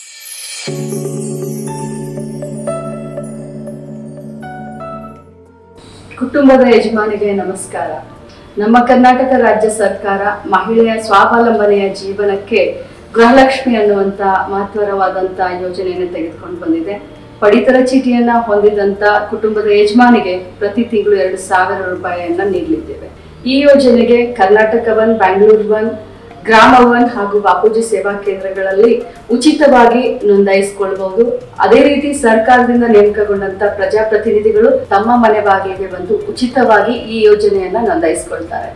ಕುಟುಂಬದ ಯಜಮಾನಿಗೆ ನಮಸ್ಕಾರ ನಮ್ಮ ಕರ್ನಾಟಕ ರಾಜ್ಯ ಸರ್ಕಾರ ಮಹಿಳೆಯ ಸ್ವಾವಲಂಬನೆಯ ಜೀವನಕ್ಕೆ ಗೃಹಲಕ್ಷ್ಮಿ ಅನ್ನುವಂತ ಮಹತ್ವರವಾದಂತ ಯೋಜನೆಯನ್ನು ತೆಗೆದುಕೊಂಡು ಬಂದಿದೆ ಪಡಿತರ ಚೀಟಿಯನ್ನ ಹೊಂದಿದಂತ ಕುಟುಂಬದ ಯಜಮಾನಿಗೆ ಪ್ರತಿ ತಿಂಗಳು ಎರಡು ಸಾವಿರ ರೂಪಾಯಿಯನ್ನ ನೀಡಲಿದ್ದೇವೆ ಈ ಯೋಜನೆಗೆ Karnataka one Bangalore one Grama one ಹಾಗೂ ಬಾಪೂಜಿ ಸೇವಾ ಕೇಂದ್ರಗಳಲ್ಲಿ ಉಚಿತವಾಗಿ ನೋಂದಾಯಿಸಿಕೊಳ್ಳಬಹುದು ಅದೇ ರೀತಿ ಸರ್ಕಾರದಿಂದ ನೇಮಕಗೊಂಡಂತ ಪ್ರಜಾಪ್ರತಿನಿಧಿಗಳು ತಮ್ಮ ಮನೆ ಬಾಗಿಲಿಗೆ ಬಂದು ಉಚಿತವಾಗಿ ಈ ಯೋಜನೆಯನ್ನ ನೋಂದಾಯಿಸಿಕೊಳ್ತಾರೆ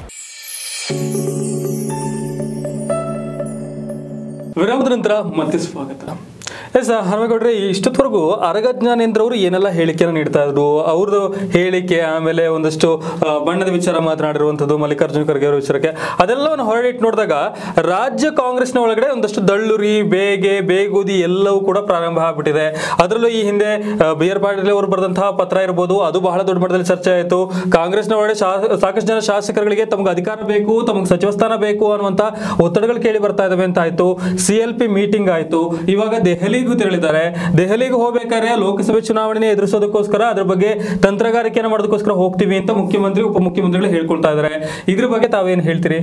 ವಿರಾಮದ ನಂತರ ಮತ್ತೆ ಸ್ವಾಗತ ಎಸ್ ಹನುಮೇಗೌಡ್ರೆ ಇಷ್ಟೊತ್ತವರೆಗೂ ಅರಗ ಜ್ಞಾನೇಂದ್ರ ಅವರು ಏನೆಲ್ಲ ಹೇಳಿಕೆಯನ್ನು ನೀಡ್ತಾ ಇದ್ರು ಅವ್ರದ್ದು ಹೇಳಿಕೆ ಆಮೇಲೆ ಒಂದಷ್ಟು ಆ, ಬಣ್ಣದ ವಿಚಾರ ಮಾತನಾಡಿರುವಂಥದ್ದು ಮಲ್ಲಿಕಾರ್ಜುನ ಖರ್ಗೆ ಅವರ ವಿಚಾರಕ್ಕೆ ಅದೆಲ್ಲವನ್ನು ಹೊರಡಿಟ್ಟು ನೋಡಿದಾಗ ರಾಜ್ಯ ಕಾಂಗ್ರೆಸ್ನ ಒಳಗಡೆ ಒಂದಷ್ಟು ದಳ್ಳುರಿ ಬೇಗೆ ಬೇಗುದಿ ಎಲ್ಲವೂ ಕೂಡ ಪ್ರಾರಂಭ ಆಗ್ಬಿಟ್ಟಿದೆ ಅದರಲ್ಲೂ ಈ ಹಿಂದೆ ಬಿ ಆರ್ ಪಾಟೀಲ್ ಅವರು ಬರೆದಂತಹ ಪತ್ರ ಇರ್ಬೋದು ಅದು ಬಹಳ ದೊಡ್ಡ ಮಟ್ಟದಲ್ಲಿ ಚರ್ಚೆ ಆಯಿತು ಕಾಂಗ್ರೆಸ್ನ ಒಳಗಡೆ ಶಾ- ಸಾಕಷ್ಟು ಜನ ಶಾಸಕರುಗಳಿಗೆ ತಮಗೆ ಅಧಿಕಾರ ಬೇಕು ತಮಗೆ ಸಚಿವ ಸ್ಥಾನ ಬೇಕು ಅನ್ನುವಂತ ಒತ್ತಡಗಳು ಕೇಳಿ ಬರ್ತಾ ಇದಾವೆ ಅಂತ ಆಯ್ತು ಸಿ ಎಲ್ ಪಿ ಮೀಟಿಂಗ್ ಆಯ್ತು ಇವಾಗ ದೆಹಲಿಗೂ ತೆರಳಿದ್ದಾರೆ ದೆಹಲಿಗೆ ಹೋಗ್ಬೇಕಾದ್ರೆ ಲೋಕಸಭೆ ಚುನಾವಣೆ ಎದುರಿಸೋದಕ್ಕೋಸ್ಕರ ಅದ್ರ ಬಗ್ಗೆ ತಂತ್ರಗಾರಿಕೆಯನ್ನು ಮಾಡೋದಕ್ಕೋಸ್ಕರ ಹೋಗ್ತೀವಿ ಅಂತ ಮುಖ್ಯಮಂತ್ರಿ ಉಪಮುಖ್ಯಮಂತ್ರಿಗಳು ಹೇಳ್ಕೊಳ್ತಾ ಇದ್ದಾರೆ ಇದ್ರ ಬಗ್ಗೆ ತಾವೇನು ಹೇಳ್ತೀರಿ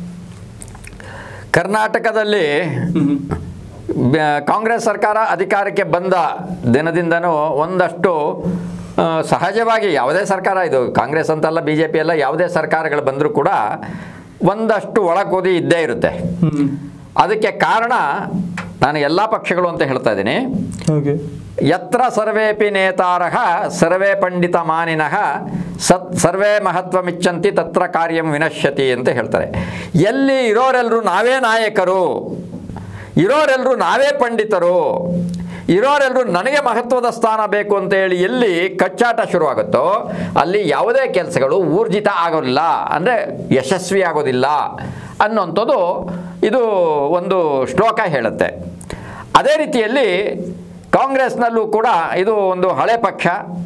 ಕರ್ನಾಟಕದಲ್ಲಿ ಹ್ಮ್ ಬ- ಕಾಂಗ್ರೆಸ್ ಸರ್ಕಾರ ಅಧಿಕಾರಕ್ಕೆ ಬಂದ ದಿನದಿಂದನೂ ಒಂದಷ್ಟು ಆ, ಸಹಜವಾಗಿ ಯಾವುದೇ ಸರ್ಕಾರ ಇದು ಕಾಂಗ್ರೆಸ್ ಅಂತಲ್ಲ ಬಿ ಜೆ ಪಿ ಎಲ್ಲ ಯಾವುದೇ ಸರ್ಕಾರಗಳು ಬಂದರೂ ಕೂಡ ಒಂದಷ್ಟು ಒಳಕೋದಿ ಇದ್ದೇ ಇರುತ್ತೆ ಹ್ಮ್ ಅದಕ್ಕೆ ಕಾರಣ ನಾನು ಎಲ್ಲ ಪಕ್ಷಗಳು ಅಂತ ಹೇಳ್ತಾ ಇದ್ದೀನಿ ಓಕೆ ಯತ್ರ ಸರ್ವೇಪಿ ನೇತಾರಃ ಸರ್ವೇ ಪಂಡಿತ ಮಾನಿನಃ ಸತ್ ಸರ್ವೇ ಮಹತ್ವಮಿಚ್ಚಂತಿ ತತ್ರ ಕಾರ್ಯಂ ವಿನಶ್ಯತಿ ಅಂತ ಹೇಳ್ತಾರೆ ಎಲ್ಲಿ ಇರೋರೆಲ್ಲರೂ ನಾವೇ ನಾಯಕರು ಇರೋರೆಲ್ಲರೂ ನಾವೇ ಪಂಡಿತರು ಇರೋರೆಲ್ಲರೂ ನನಗೆ ಮಹತ್ವದ ಸ್ಥಾನ ಬೇಕು ಅಂತ ಹೇಳಿ ಎಲ್ಲಿ ಕಚ್ಚಾಟ ಶುರುವಾಗುತ್ತೋ ಅಲ್ಲಿ ಯಾವುದೇ ಕೆಲಸಗಳು ಊರ್ಜಿತ ಆಗೋದಿಲ್ಲ ಅಂದರೆ ಯಶಸ್ವಿ ಆಗೋದಿಲ್ಲ ಅನ್ನೋಂಥದ್ದು ಇದು ಒಂದು ಶ್ಲೋಕ ಹೇಳುತ್ತೆ ಅದೇ ರೀತಿಯಲ್ಲಿ ಕಾಂಗ್ರೆಸ್ನಲ್ಲೂ ಕೂಡ ಇದು ಒಂದು ಹಳೆ ಪಕ್ಷ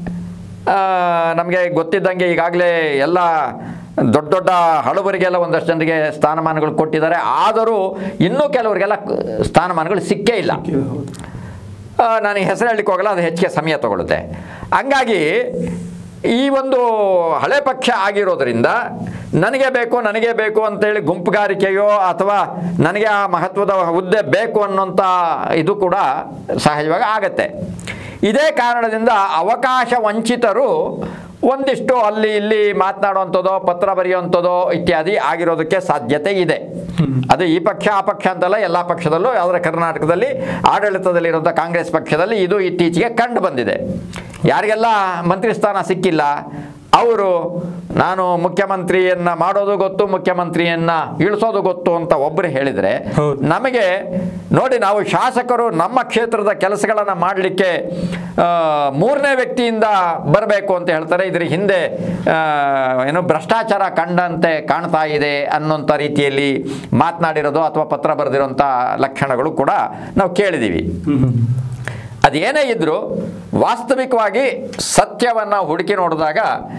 ನಮಗೆ ಗೊತ್ತಿದ್ದಂಗೆ ಈಗಾಗಲೇ ಎಲ್ಲ ದೊಡ್ಡ ದೊಡ್ಡ ಹಳಬರಿಗೆಲ್ಲ ಒಂದಷ್ಟು ಜನರಿಗೆ ಸ್ಥಾನಮಾನಗಳು ಕೊಟ್ಟಿದ್ದಾರೆ ಆದರೂ ಇನ್ನೂ ಕೆಲವರಿಗೆಲ್ಲ ಸ್ಥಾನಮಾನಗಳು ಸಿಕ್ಕೇ ಇಲ್ಲ ಹೌದು ಆ, ನಾನು ಈ ಹೆಸರು ಹೇಳಲಿಕ್ಕೆ ಹೋಗಲ್ಲ ಅದು ಹೆಚ್ಚಿಗೆ ಸಮಯ ತಗೊಳುತ್ತೆ ಹಂಗಾಗಿ ಈ ಒಂದು ಹಳೆ ಪಕ್ಷ ಆಗಿರೋದ್ರಿಂದ ನನಗೆ ಬೇಕು ನನಗೆ ಬೇಕು ಅಂತೇಳಿ ಗುಂಪುಗಾರಿಕೆಯೋ ಅಥವಾ ನನಗೆ ಆ ಮಹತ್ವದ ಹುದ್ದೆ ಬೇಕು ಅನ್ನೋಂಥ ಇದು ಕೂಡ ಸಹಜವಾಗಿ ಆಗತ್ತೆ ಇದೇ ಕಾರಣದಿಂದ ಅವಕಾಶ ವಂಚಿತರು ಒಂದಿಷ್ಟು ಅಲ್ಲಿ ಇಲ್ಲಿ ಮಾತನಾಡುವಂಥದ್ದೋ ಪತ್ರ ಬರೆಯುವಂಥದ್ದೋ ಇತ್ಯಾದಿ ಆಗಿರೋದಕ್ಕೆ ಸಾಧ್ಯತೆ ಇದೆ ಅದು ಈ ಪಕ್ಷ ಆ ಪಕ್ಷ ಅಂತಲ್ಲ ಎಲ್ಲ ಪಕ್ಷದಲ್ಲೂ ಯಾವುದರ ಕರ್ನಾಟಕದಲ್ಲಿ ಆಡಳಿತದಲ್ಲಿರುವಂಥ ಕಾಂಗ್ರೆಸ್ ಪಕ್ಷದಲ್ಲಿ ಇದು ಇತ್ತೀಚೆಗೆ ಕಂಡು ಬಂದಿದೆ ಯಾರಿಗೆಲ್ಲ ಮಂತ್ರಿ ಸ್ಥಾನ ಸಿಕ್ಕಿಲ್ಲ ಅವರು ನಾನು ಮುಖ್ಯಮಂತ್ರಿಯನ್ನ ಮಾಡೋದು ಗೊತ್ತು ಮುಖ್ಯಮಂತ್ರಿಯನ್ನ ಇಳಿಸೋದು ಗೊತ್ತು ಅಂತ ಒಬ್ಬರು ಹೇಳಿದರೆ ಹೌದು. ನಮಗೆ ನೋಡಿ ನಾವು ಶಾಸಕರು ನಮ್ಮ ಕ್ಷೇತ್ರದ ಕೆಲಸಗಳನ್ನು ಮಾಡಲಿಕ್ಕೆ ಮೂರನೇ ವ್ಯಕ್ತಿಯಿಂದ ಬರಬೇಕು ಅಂತ ಹೇಳ್ತಾರೆ ಇದ್ರ ಹಿಂದೆ ಆ, ಏನು ಭ್ರಷ್ಟಾಚಾರ ಕಂಡಂತೆ ಕಾಣ್ತಾ ಇದೆ ಅನ್ನೋಂಥ ರೀತಿಯಲ್ಲಿ ಮಾತನಾಡಿರೋದು ಅಥವಾ ಪತ್ರ ಬರೆದಿರೋಂಥ ಲಕ್ಷಣಗಳು ಕೂಡ ನಾವು ಕೇಳಿದ್ದೀವಿ ಹ್ಮ್ ಹ್ಮ್ ಅದೇನೇ ಇದ್ದರೂ ವಾಸ್ತವಿಕವಾಗಿ ಸತ್ಯವನ್ನು ಹುಡುಕಿ ನೋಡಿದಾಗ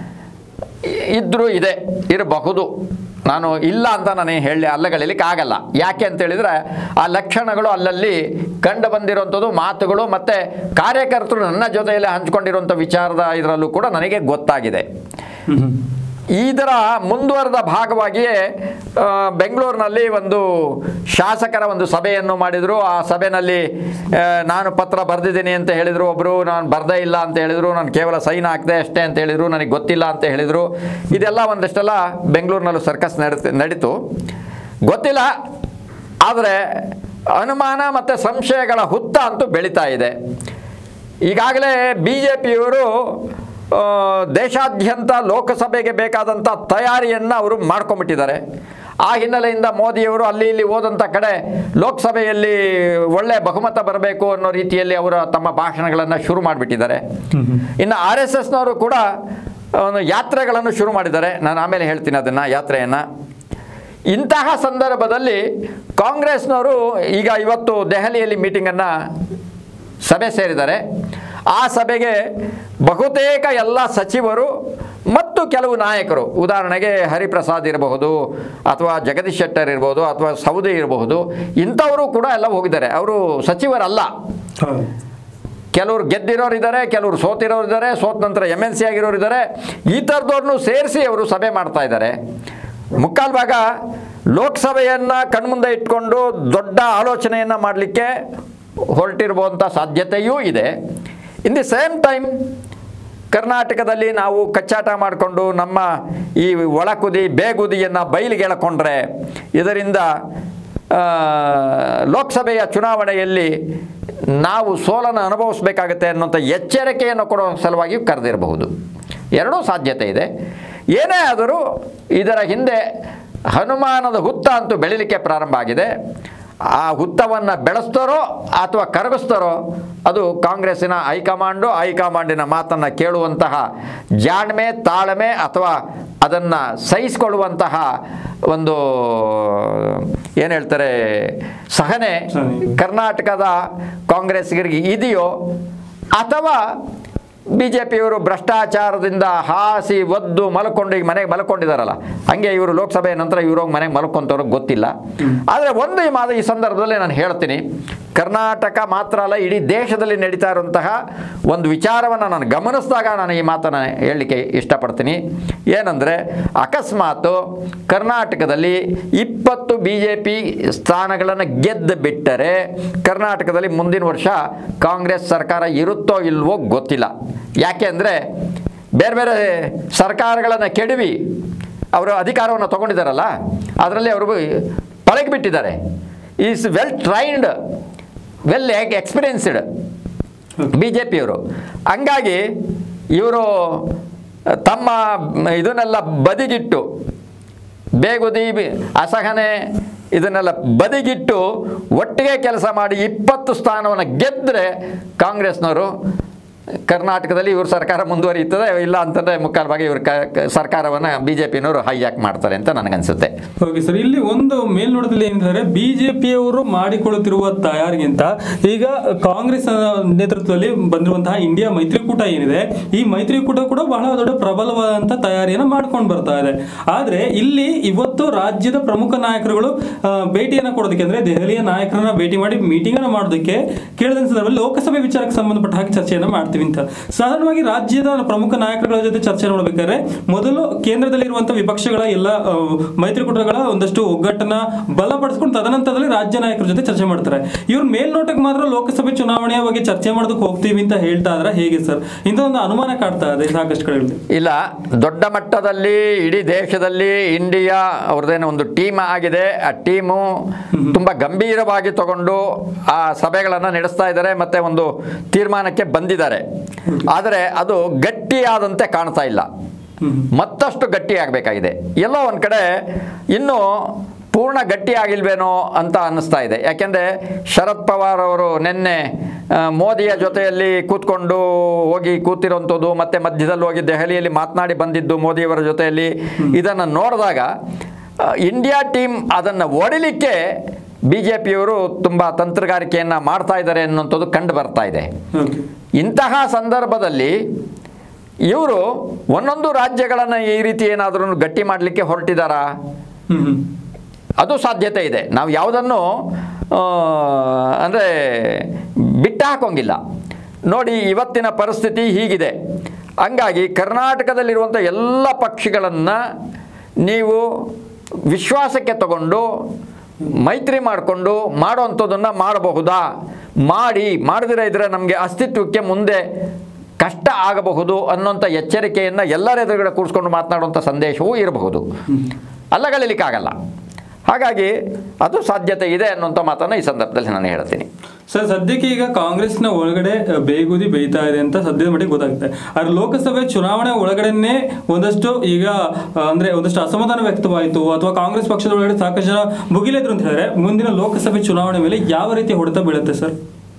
ಇದ್ರೂ ಇದೆ ಇರಬಹುದು ನಾನು ಇಲ್ಲ ಅಂತ ನಾನು ಹೇಳಿ ಅಲ್ಲಗಳಿಲಿಕ್ಕೆ ಆಗಲ್ಲ ಯಾಕೆ ಅಂತ ಹೇಳಿದ್ರೆ ಆ ಲಕ್ಷಣಗಳು ಅಲ್ಲಲ್ಲಿ ಕಂಡು ಬಂದಿರುವಂಥದ್ದು ಮಾತುಗಳು ಮತ್ತು ಕಾರ್ಯಕರ್ತರು ನನ್ನ ಜೊತೆಯಲ್ಲಿ ಹಂಚ್ಕೊಂಡಿರುವಂಥ ವಿಚಾರದ ಇದರಲ್ಲೂ ಕೂಡ ನನಗೆ ಗೊತ್ತಾಗಿದೆ ಹ್ಮ್ ಹ್ಮ್ ಇದರ ಮುಂದುವರೆದ ಭಾಗವಾಗಿಯೇ ಆ, ಬೆಂಗಳೂರಿನಲ್ಲಿ ಒಂದು ಶಾಸಕರ ಒಂದು ಸಭೆಯನ್ನು ಮಾಡಿದರು ಆ ಸಭೆಯಲ್ಲಿ ಆ, ನಾನು ಪತ್ರ ಬರೆದಿದ್ದೀನಿ ಅಂತ ಹೇಳಿದರು ಒಬ್ಬರು ನಾನು ಬರದೇ ಇಲ್ಲ ಅಂತ ಹೇಳಿದರು ನಾನು ಕೇವಲ ಸೈನ್ ಹಾಕಿದೆ ಅಷ್ಟೇ ಅಂತ ಹೇಳಿದರು ನನಗೆ ಗೊತ್ತಿಲ್ಲ ಅಂತ ಹೇಳಿದರು ಇದೆಲ್ಲ ಒಂದಷ್ಟೆಲ್ಲ ಬೆಂಗಳೂರಿನಲ್ಲೂ ಸರ್ಕಸ್ ನಡೀತು ನಡೀತು ಗೊತ್ತಿಲ್ಲ ಆದರೆ ಅನುಮಾನ ಮತ್ತು ಸಂಶಯಗಳ ಹುತ್ತ ಅಂತೂ ಬೆಳೀತಾ ಇದೆ ಈಗಾಗಲೇ ಬಿ ಜೆ ಪಿಯವರು ದೇಶಾದ್ಯಂತ ಲೋಕಸಭೆಗೆ ಬೇಕಾದಂಥ ತಯಾರಿಯನ್ನು ಅವರು ಮಾಡ್ಕೊಂಬಿಟ್ಟಿದ್ದಾರೆ ಆ ಹಿನ್ನೆಲೆಯಿಂದ ಮೋದಿಯವರು ಅಲ್ಲಿ ಇಲ್ಲಿ ಹೋದಂಥ ಕಡೆ ಲೋಕಸಭೆಯಲ್ಲಿ ಒಳ್ಳೆ ಬಹುಮತ ಬರಬೇಕು ಅನ್ನೋ ರೀತಿಯಲ್ಲಿ ಅವರು ತಮ್ಮ ಭಾಷಣಗಳನ್ನು ಶುರು ಮಾಡಿಬಿಟ್ಟಿದ್ದಾರೆ ಇನ್ನು ಆರ್ ಎಸ್ ಎಸ್ನವರು ಕೂಡ ಒಂದು ಯಾತ್ರೆಗಳನ್ನು ಶುರು ಮಾಡಿದ್ದಾರೆ ನಾನು ಆಮೇಲೆ ಹೇಳ್ತೀನಿ ಅದನ್ನು ಯಾತ್ರೆಯನ್ನು ಇಂತಹ ಸಂದರ್ಭದಲ್ಲಿ ಕಾಂಗ್ರೆಸ್ನವರು ಈಗ ಇವತ್ತು ದೆಹಲಿಯಲ್ಲಿ ಮೀಟಿಂಗನ್ನು ಸಭೆ ಸೇರಿದ್ದಾರೆ ಆ ಸಭೆಗೆ ಬಹುತೇಕ ಎಲ್ಲ ಸಚಿವರು ಮತ್ತು ಕೆಲವು ನಾಯಕರು ಉದಾಹರಣೆಗೆ ಹರಿಪ್ರಸಾದ್ ಇರಬಹುದು ಅಥವಾ ಜಗದೀಶ್ ಶೆಟ್ಟರ್ ಇರಬಹುದು ಅಥವಾ ಸೌದಿ ಇರಬಹುದು ಇಂಥವರು ಕೂಡ ಎಲ್ಲ ಹೋಗಿದ್ದಾರೆ ಅವರು ಸಚಿವರಲ್ಲ ಹೌದು ಕೆಲವರು ಗೆದ್ದಿರೋರು ಇದ್ದಾರೆ ಕೆಲವರು ಸೋತಿರೋರು ಇದ್ದಾರೆ ಸೋತ ನಂತರ ಎಮ್ ಎಲ್ ಸಿ ಆಗಿರೋರು ಇದ್ದಾರೆ ಈ ಥರದವ್ರನ್ನೂ ಸೇರಿಸಿ ಅವರು ಸಭೆ ಮಾಡ್ತಾ ಇದ್ದಾರೆ ಮುಕ್ಕಾಲು ಭಾಗ ಲೋಕಸಭೆಯನ್ನು ಕಣ್ಮುಂದೆ ಇಟ್ಕೊಂಡು ದೊಡ್ಡ ಆಲೋಚನೆಯನ್ನು ಮಾಡಲಿಕ್ಕೆ ಹೊರಟಿರುವಂಥ ಸಾಧ್ಯತೆಯೂ ಇದೆ ಇನ್ ದಿ ಸೇಮ್ ಟೈಮ್ ಕರ್ನಾಟಕದಲ್ಲಿ ನಾವು ಕಚ್ಚಾಟ ಮಾಡಿಕೊಂಡು ನಮ್ಮ ಈ ಒಳಕುದಿ ಬೇಗುದಿಯನ್ನು ಬಯಲಿಗೆ ಎಳ್ಕೊಂಡ್ರೆ ಇದರಿಂದ ಆ, ಲೋಕಸಭೆಯ ಚುನಾವಣೆಯಲ್ಲಿ ನಾವು ಸೋಲನ್ನು ಅನುಭವಿಸಬೇಕಾಗುತ್ತೆ ಅನ್ನೋಂಥ ಎಚ್ಚರಿಕೆಯನ್ನು ಕೊಡೋ ಸಲುವಾಗಿ ಕರೆದಿರಬಹುದು ಎರಡೂ ಸಾಧ್ಯತೆ ಇದೆ ಏನೇ ಆದರೂ ಇದರ ಹಿಂದೆ ಹನುಮಾನದ ಹುತ್ತ ಅಂತೂ ಬೆಳಿಲಿಕ್ಕೆ ಪ್ರಾರಂಭ ಆಗಿದೆ ಆ ಹುತ್ತವನ್ನು ಬೆಳೆಸ್ತಾರೋ ಅಥವಾ ಕರಗಿಸ್ತಾರೋ ಅದು ಕಾಂಗ್ರೆಸ್ಸಿನ ಹೈಕಮಾಂಡು ಹೈಕಮಾಂಡಿನ ಮಾತನ್ನು ಕೇಳುವಂತಹ ಜಾಣ್ಮೆ ತಾಳ್ಮೆ ಅಥವಾ ಅದನ್ನು ಸಹಿಸಿಕೊಳ್ಳುವಂತಹ ಒಂದು ಏನು ಹೇಳ್ತಾರೆ ಸಹನೆ ಸಹನೆ. ಕರ್ನಾಟಕದ ಕಾಂಗ್ರೆಸ್ಗರಿಗೆ ಇದೆಯೋ ಅಥವಾ ಬಿ ಜೆ ಪಿಯವರು ಭ್ರಷ್ಟಾಚಾರದಿಂದ ಹಾಸಿ ಒದ್ದು ಮಲ್ಕೊಂಡು ಈಗ ಮನೆಗೆ ಮಲ್ಕೊಂಡಿದ್ದಾರಲ್ಲ ಹಂಗೆ ಇವರು ಲೋಕಸಭೆಯ ನಂತರ ಇವರು ಹೋಗಿ ಮನೆಗೆ ಮಲ್ಕೊಂತವ್ರಿಗೆ ಗೊತ್ತಿಲ್ಲ ಆದರೆ ಒಂದು ಈ ಮಾದ ಈ ಸಂದರ್ಭದಲ್ಲಿ ನಾನು ಹೇಳ್ತೀನಿ ಕರ್ನಾಟಕ ಮಾತ್ರ ಅಲ್ಲ ಇಡೀ ದೇಶದಲ್ಲಿ ನಡೀತಾ ಇರುವಂತಹ ಒಂದು ವಿಚಾರವನ್ನು ನಾನು ಗಮನಿಸಿದಾಗ ನಾನು ಈ ಮಾತನ್ನು ಹೇಳಲಿಕ್ಕೆ ಇಷ್ಟಪಡ್ತೀನಿ ಏನಂದರೆ ಅಕಸ್ಮಾತು ಕರ್ನಾಟಕದಲ್ಲಿ ಇಪ್ಪತ್ತು ಬಿ ಜೆ ಪಿ ಸ್ಥಾನಗಳನ್ನು ಗೆದ್ದು ಬಿಟ್ಟರೆ ಕರ್ನಾಟಕದಲ್ಲಿ ಮುಂದಿನ ವರ್ಷ ಕಾಂಗ್ರೆಸ್ ಸರ್ಕಾರ ಇರುತ್ತೋ ಇಲ್ವೋ ಗೊತ್ತಿಲ್ಲ ಯಾಕೆ ಅಂದರೆ ಬೇರೆ ಬೇರೆ ಸರ್ಕಾರಗಳನ್ನು ಕೆಡವಿ ಅವರು ಅಧಿಕಾರವನ್ನು ತಗೊಂಡಿದ್ದಾರಲ್ಲ ಅದರಲ್ಲಿ ಅವರು ಪಳಗಿಬಿಟ್ಟಿದ್ದಾರೆ is well trained well experienced B J ಪಿಯವರು ಹಂಗಾಗಿ ಇವರು ತಮ್ಮ ಇದನ್ನೆಲ್ಲ ಬದಿಗಿಟ್ಟು ಬೇಗುದಿ ಬಿ- ಅಸಹನೆ ಇದನ್ನೆಲ್ಲ ಬದಿಗಿಟ್ಟು ಒಟ್ಟಿಗೆ ಕೆಲಸ ಮಾಡಿ ಇಪ್ಪತ್ತು ಸ್ಥಾನವನ್ನು ಗೆದ್ದರೆ ಕಾಂಗ್ರೆಸ್ನವರು ಕರ್ನಾಟಕದಲ್ಲಿ ಇವ್ರ ಸರ್ಕಾರ ಮುಂದುವರಿಯುತ್ತದೆ ಇಲ್ಲ ಅಂತಂದರೆ ಮುಕ್ಕಾಲು ಭಾಗ ಇವ್ರ ಕ- ಕ- ಸರ್ಕಾರವನ್ನು ಬಿ ಜೆ ಪಿನವರು ಹೈಯಾಕ್ ಮಾಡ್ತಾರೆ ಅಂತ ನನಗನ್ಸುತ್ತೆ ಓಕೆ ಸರ್ ಇಲ್ಲಿ ಒಂದು ಮೇಲ್ನೋಟದಲ್ಲಿ ಏನಂದ್ರೆ ಬಿಜೆಪಿಯವರು ಮಾಡಿಕೊಳ್ಳುತ್ತಿರುವ ತಯಾರಿಗಿಂತ ಈಗ ಕಾಂಗ್ರೆಸ್ ನೇತೃತ್ವದಲ್ಲಿ ಬಂದಿರುವಂತಹ ಇಂಡಿಯಾ ಮೈತ್ರಿಕೂಟ ಏನಿದೆ ಈ ಮೈತ್ರಿಕೂಟ ಕೂಡ ಬಹಳ ದೊಡ್ಡ ಪ್ರಬಲವಾದಂತ ತಯಾರಿಯನ್ನು ಮಾಡ್ಕೊಂಡು ಬರ್ತಾ ಇದೆ ಆದ್ರೆ ಇಲ್ಲಿ ಇವತ್ತು ರಾಜ್ಯದ ಪ್ರಮುಖ ನಾಯಕರುಗಳು ಆ, ಭೇಟಿಯನ್ನ ಕೊಡೋದಕ್ಕೆ ಅಂದ್ರೆ ದೆಹಲಿಯ ನಾಯಕರನ್ನ ಭೇಟಿ ಮಾಡಿ ಮೀಟಿಂಗ್ ಅನ್ನ ಮಾಡೋದಕ್ಕೆ ಕೇಳಿದ ಸಂದರ್ಭದಲ್ಲಿ ಲೋಕಸಭೆ ವಿಚಾರಕ್ಕೆ ಸಂಬಂಧಪಟ್ಟ ಹಾಗೆ ಚರ್ಚೆಯನ್ನ ಮಾಡ್ತೀವಿ ಅಂತ ಸಾಧಾರಣವಾಗಿ ರಾಜ್ಯದ ಪ್ರಮುಖ ನಾಯಕರುಗಳ ಜೊತೆ ಚರ್ಚೆ ಮಾಡಬೇಕಾದ್ರೆ ಮೊದಲು ಕೇಂದ್ರದಲ್ಲಿರುವಂತಹ ವಿಪಕ್ಷಗಳ ಎಲ್ಲ ಆ, ಮೈತ್ರಿಕೂಟಗಳ ಒಂದಷ್ಟು ಒಗ್ಗಟ್ಟನ್ನ ಬಲಪಡಿಸ್ಕೊಂಡು ತದನಂತರದಲ್ಲಿ ರಾಜ್ಯ ನಾಯಕರ ಜೊತೆ ಚರ್ಚೆ ಮಾಡ್ತಾರೆ ಇವ್ರು ಮೇಲ್ನೋಟಕ್ಕೆ ಮಾತ್ರ ಲೋಕಸಭೆ ಚುನಾವಣೆಯ ಬಗ್ಗೆ ಚರ್ಚೆ ಮಾಡೋದಕ್ಕೆ ಹೋಗ್ತೀವಿ ಅಂತ ಹೇಳ್ತಾ ಇದ್ರೆ ಹೇಗೆ ಸರ್ ಇಂಥ ಒಂದು ಅನುಮಾನ ಕಾಡ್ತಾ ಇದೆ ಸಾಕಷ್ಟು ಕಡೆಗಳಲ್ಲಿ ಇಲ್ಲ ದೊಡ್ಡ ಮಟ್ಟದಲ್ಲಿ ಇಡೀ ದೇಶದಲ್ಲಿ ಇಂಡಿಯಾ ಅವ್ರದ್ದೇನೋ ಒಂದು ಟೀಮ್ ಆಗಿದೆ ಆ ಟೀಮು ತುಂಬ ಗಂಭೀರವಾಗಿ ತಗೊಂಡು ಆ ಸಭೆಗಳನ್ನು ನಡೆಸ್ತಾ ಇದ್ದಾರೆ ಮತ್ತು ಒಂದು ತೀರ್ಮಾನಕ್ಕೆ ಬಂದಿದ್ದಾರೆ ಆದರೆ ಅದು ಗಟ್ಟಿಯಾದಂತೆ ಕಾಣ್ತಾ ಇಲ್ಲ ಮತ್ತಷ್ಟು ಗಟ್ಟಿ ಆಗಬೇಕಾಗಿದೆ ಎಲ್ಲೋ ಒಂದು ಕಡೆ ಇನ್ನೂ ಪೂರ್ಣ ಗಟ್ಟಿ ಆಗಿಲ್ವೇನೋ ಅಂತ ಅನ್ನಿಸ್ತಾ ಇದೆ ಯಾಕೆಂದರೆ ಶರದ್ ಪವಾರ್ ಅವರು ನಿನ್ನೆ ಆ, ಮೋದಿಯ ಜೊತೆಯಲ್ಲಿ ಕೂತ್ಕೊಂಡು ಹೋಗಿ ಕೂತಿರೋಂಥದ್ದು ಮತ್ತು ಮಧ್ಯದಲ್ಲಿ ಹೋಗಿ ದೆಹಲಿಯಲ್ಲಿ ಮಾತನಾಡಿ ಬಂದಿದ್ದು ಮೋದಿಯವರ ಜೊತೆಯಲ್ಲಿ ಇದನ್ನು ನೋಡಿದಾಗ ಆ, ಇಂಡಿಯಾ ಟೀಮ್ ಅದನ್ನು ಒಡಿಲಿಕ್ಕೆ ಬಿ ಜೆ ಪಿಯವರು ತುಂಬ ತಂತ್ರಗಾರಿಕೆಯನ್ನು ಮಾಡ್ತಾ ಇದ್ದಾರೆ ಅನ್ನುವಂಥದ್ದು ಕಂಡು ಬರ್ತಾ ಇದೆ ಓಕೆ ಇಂತಹ ಸಂದರ್ಭದಲ್ಲಿ ಇವರು ಒಂದೊಂದು ರಾಜ್ಯಗಳನ್ನು ಈ ರೀತಿ ಏನಾದರೂ ಗಟ್ಟಿ ಮಾಡಲಿಕ್ಕೆ ಹೊರಟಿದ್ದಾರಾ ಹ್ಮ್ ಹ್ಮ್ ಅದು ಸಾಧ್ಯತೆ ಇದೆ ನಾವು ಯಾವುದನ್ನು ಅಂದರೆ ಬಿಟ್ಟು ಹಾಕೋಂಗಿಲ್ಲ ನೋಡಿ ಇವತ್ತಿನ ಪರಿಸ್ಥಿತಿ ಹೀಗಿದೆ ಹಂಗಾಗಿ ಕರ್ನಾಟಕದಲ್ಲಿರುವಂಥ ಎಲ್ಲ ಪಕ್ಷಗಳನ್ನು ನೀವು ವಿಶ್ವಾಸಕ್ಕೆ ತಗೊಂಡು ಮೈತ್ರಿ ಮಾಡಿಕೊಂಡು ಮಾಡೋವಂಥದ್ದನ್ನು ಮಾಡಬಹುದಾ ಮಾಡಿ ಮಾಡದಿರ ಇದ್ರೆ ನಮಗೆ ಅಸ್ತಿತ್ವಕ್ಕೆ ಮುಂದೆ ಕಷ್ಟ ಆಗಬಹುದು ಅನ್ನೋಂಥ ಎಚ್ಚರಿಕೆಯನ್ನು ಎಲ್ಲರ ಎದುರುಗಡೆ ಕೂರಿಸ್ಕೊಂಡು ಮಾತನಾಡುವಂಥ ಸಂದೇಶವೂ ಇರಬಹುದು ಅಲ್ಲಗಳಿಲಿಕ್ಕಾಗಲ್ಲ ಹಾಗಾಗಿ ಅದು ಸಾಧ್ಯತೆ ಇದೆ ಅನ್ನುವಂಥ ಮಾತನ್ನು ಈ ಸಂದರ್ಭದಲ್ಲಿ ನಾನು ಹೇಳ್ತೀನಿ ಸರ್ ಸದ್ಯಕ್ಕೆ ಈಗ ಕಾಂಗ್ರೆಸ್ನ ಒಳಗಡೆ ಅಹ್, ಬೇಗುದಿ ಬೇಯ್ತಾ ಇದೆ ಅಂತ ಸದ್ಯದ ಮಟ್ಟಿಗೆ ಗೊತ್ತಾಗುತ್ತೆ ಆದ್ರೆ ಲೋಕಸಭೆ ಚುನಾವಣೆ ಒಳಗಡೆನೆ ಒಂದಷ್ಟು ಈಗ ಅಹ್, ಅಂದ್ರೆ ಒಂದಷ್ಟು ಅಸಮಾಧಾನ ವ್ಯಕ್ತವಾಯಿತು ಅಥವಾ ಕಾಂಗ್ರೆಸ್ ಪಕ್ಷದ ಒಳಗಡೆ ಸಾಕಷ್ಟು ಜನ ಮುಗಿಲಿದ್ರು ಅಂತ ಹೇಳಿದ್ರೆ ಮುಂದಿನ ಲೋಕಸಭೆ ಚುನಾವಣೆ ಮೇಲೆ ಯಾವ ರೀತಿ ಹೊಡೆತ ಬೀಳುತ್ತೆ ಸರ್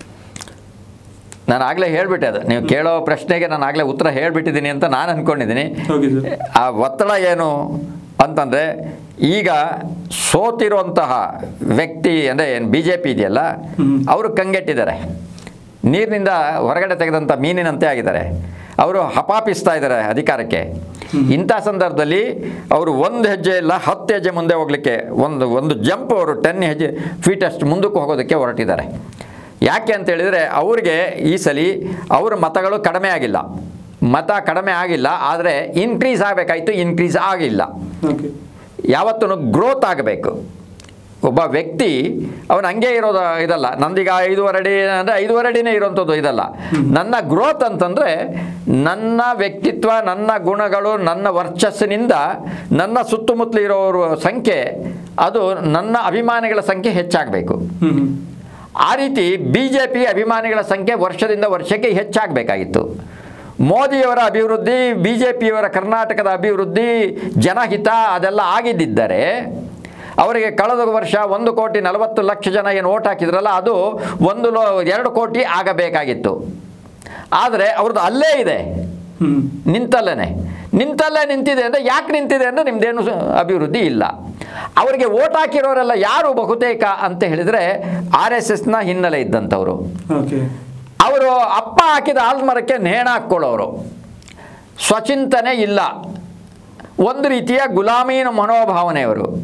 ನಾನು ಆಗಲೇ ಹೇಳಿಬಿಟ್ಟೆ ಅದು ನೀವು ಕೇಳೋ ಪ್ರಶ್ನೆಗೆ ನಾನು ಆಗಲೇ ಉತ್ತರ ಹೇಳಿಬಿಟ್ಟಿದ್ದೀನಿ ಅಂತ ನಾನು ಅಂದ್ಕೊಂಡಿದ್ದೀನಿ ಓಕೆ ಸರ್ ಆ ಒತ್ತಡ ಏನು ಅಂತಂದರೆ ಈಗ ಸೋತಿರುವಂತಹ ವ್ಯಕ್ತಿ ಅಂದರೆ ಏನು ಬಿ ಜೆ ಪಿ ಇದೆಯಲ್ಲ ಅವರು ಕಂಗೆಟ್ಟಿದ್ದಾರೆ ನೀರಿನಿಂದ ಹೊರಗಡೆ ತೆಗೆದಂಥ ಮೀನಿನಂತೆ ಆಗಿದ್ದಾರೆ ಅವರು ಹಪಾಪಿಸ್ತಾ ಇದ್ದಾರೆ ಅಧಿಕಾರಕ್ಕೆ ಇಂಥ ಸಂದರ್ಭದಲ್ಲಿ ಅವರು ಒಂದು ಹೆಜ್ಜೆ ಇಲ್ಲ ಹತ್ತು ಹೆಜ್ಜೆ ಮುಂದೆ ಹೋಗಲಿಕ್ಕೆ ಒಂದು ಒಂದು ಜಂಪ್ ಅವರು ಟೆನ್ ಹೆಜ್ಜೆ ಫೀಟ್ ಅಷ್ಟು ಮುಂದಕ್ಕೆ ಹೋಗೋದಕ್ಕೆ ಹೊರಟಿದ್ದಾರೆ ಯಾಕೆ ಅಂತ ಹೇಳಿದರೆ ಅವ್ರಿಗೆ ಈ ಸಲ ಅವ್ರ ಮತಗಳು ಕಡಿಮೆ ಆಗಿಲ್ಲ ಮತ ಕಡಿಮೆ ಆಗಿಲ್ಲ ಆದರೆ ಇನ್ಕ್ರೀಸ್ ಆಗಬೇಕಾಯ್ತು ಇನ್ಕ್ರೀಸ್ ಆಗಿಲ್ಲ ಓಕೆ ಯಾವತ್ತೂ ಗ್ರೋತ್ ಆಗಬೇಕು ಒಬ್ಬ ವ್ಯಕ್ತಿ ಅವನು ಹಂಗೆ ಇರೋದು ಇದಲ್ಲ ನಂದೀಗ ಐದೂವರೆ ಅಡಿ ಅಂದರೆ ಐದೂವರೆ ಅಡಿನೇ ಇರೋಂಥದ್ದು ಇದಲ್ಲ ನನ್ನ ಗ್ರೋತ್ ಅಂತಂದರೆ ನನ್ನ ವ್ಯಕ್ತಿತ್ವ ನನ್ನ ಗುಣಗಳು ನನ್ನ ವರ್ಚಸ್ಸಿನಿಂದ ನನ್ನ ಸುತ್ತಮುತ್ತಲು ಇರೋರ ಸಂಖ್ಯೆ ಅದು ನನ್ನ ಅಭಿಮಾನಿಗಳ ಸಂಖ್ಯೆ ಹೆಚ್ಚಾಗಬೇಕು ಹ್ಮ್ ಹ್ಮ್ ಆ ರೀತಿ ಬಿ ಜೆ ಪಿ ಅಭಿಮಾನಿಗಳ ಸಂಖ್ಯೆ ವರ್ಷದಿಂದ ವರ್ಷಕ್ಕೆ ಹೆಚ್ಚಾಗಬೇಕಾಗಿತ್ತು ಮೋದಿಯವರ ಅಭಿವೃದ್ಧಿ ಬಿ ಜೆ ಪಿಯವರ ಕರ್ನಾಟಕದ ಅಭಿವೃದ್ಧಿ ಜನಹಿತ ಅದೆಲ್ಲ ಆಗಿದ್ದಿದ್ದರೆ ಅವರಿಗೆ ಕಳೆದ ವರ್ಷ ಒಂದು ಕೋಟಿ ನಲವತ್ತು ಲಕ್ಷ ಜನ ಏನು ಓಟ್ ಹಾಕಿದ್ರಲ್ಲ ಅದು ಒಂದು ಲೋ ಎರಡು ಕೋಟಿ ಆಗಬೇಕಾಗಿತ್ತು ಆದರೆ ಅವ್ರದ್ದು ಅಲ್ಲೇ ಇದೆ ಹ್ಮ್ ನಿಂತಲ್ಲೇ ನಿಂತಲ್ಲೇ ನಿಂತಿದೆ ಅಂದರೆ ಯಾಕೆ ನಿಂತಿದೆ ಅಂದರೆ ನಿಮ್ಮದೇನು ಅಭಿವೃದ್ಧಿ ಇಲ್ಲ ಅವರಿಗೆ ಓಟ್ ಹಾಕಿರೋರೆಲ್ಲ ಯಾರು ಬಹುತೇಕ ಅಂತ ಹೇಳಿದರೆ ಆರ್ ಎಸ್ ಎಸ್ನ ಹಿನ್ನೆಲೆ ಇದ್ದಂಥವ್ರು ಓಕೆ ಅವರು ಅಪ್ಪ ಹಾಕಿದ ಆಲ್ಮರಕ್ಕೆ ನೇಣ ಹಾಕ್ಕೊಳ್ಳೋರು ಸ್ವಚಿಂತನೆ ಇಲ್ಲ ಒಂದು ರೀತಿಯ ಗುಲಾಮೀನ ಮನೋಭಾವನೆಯವರು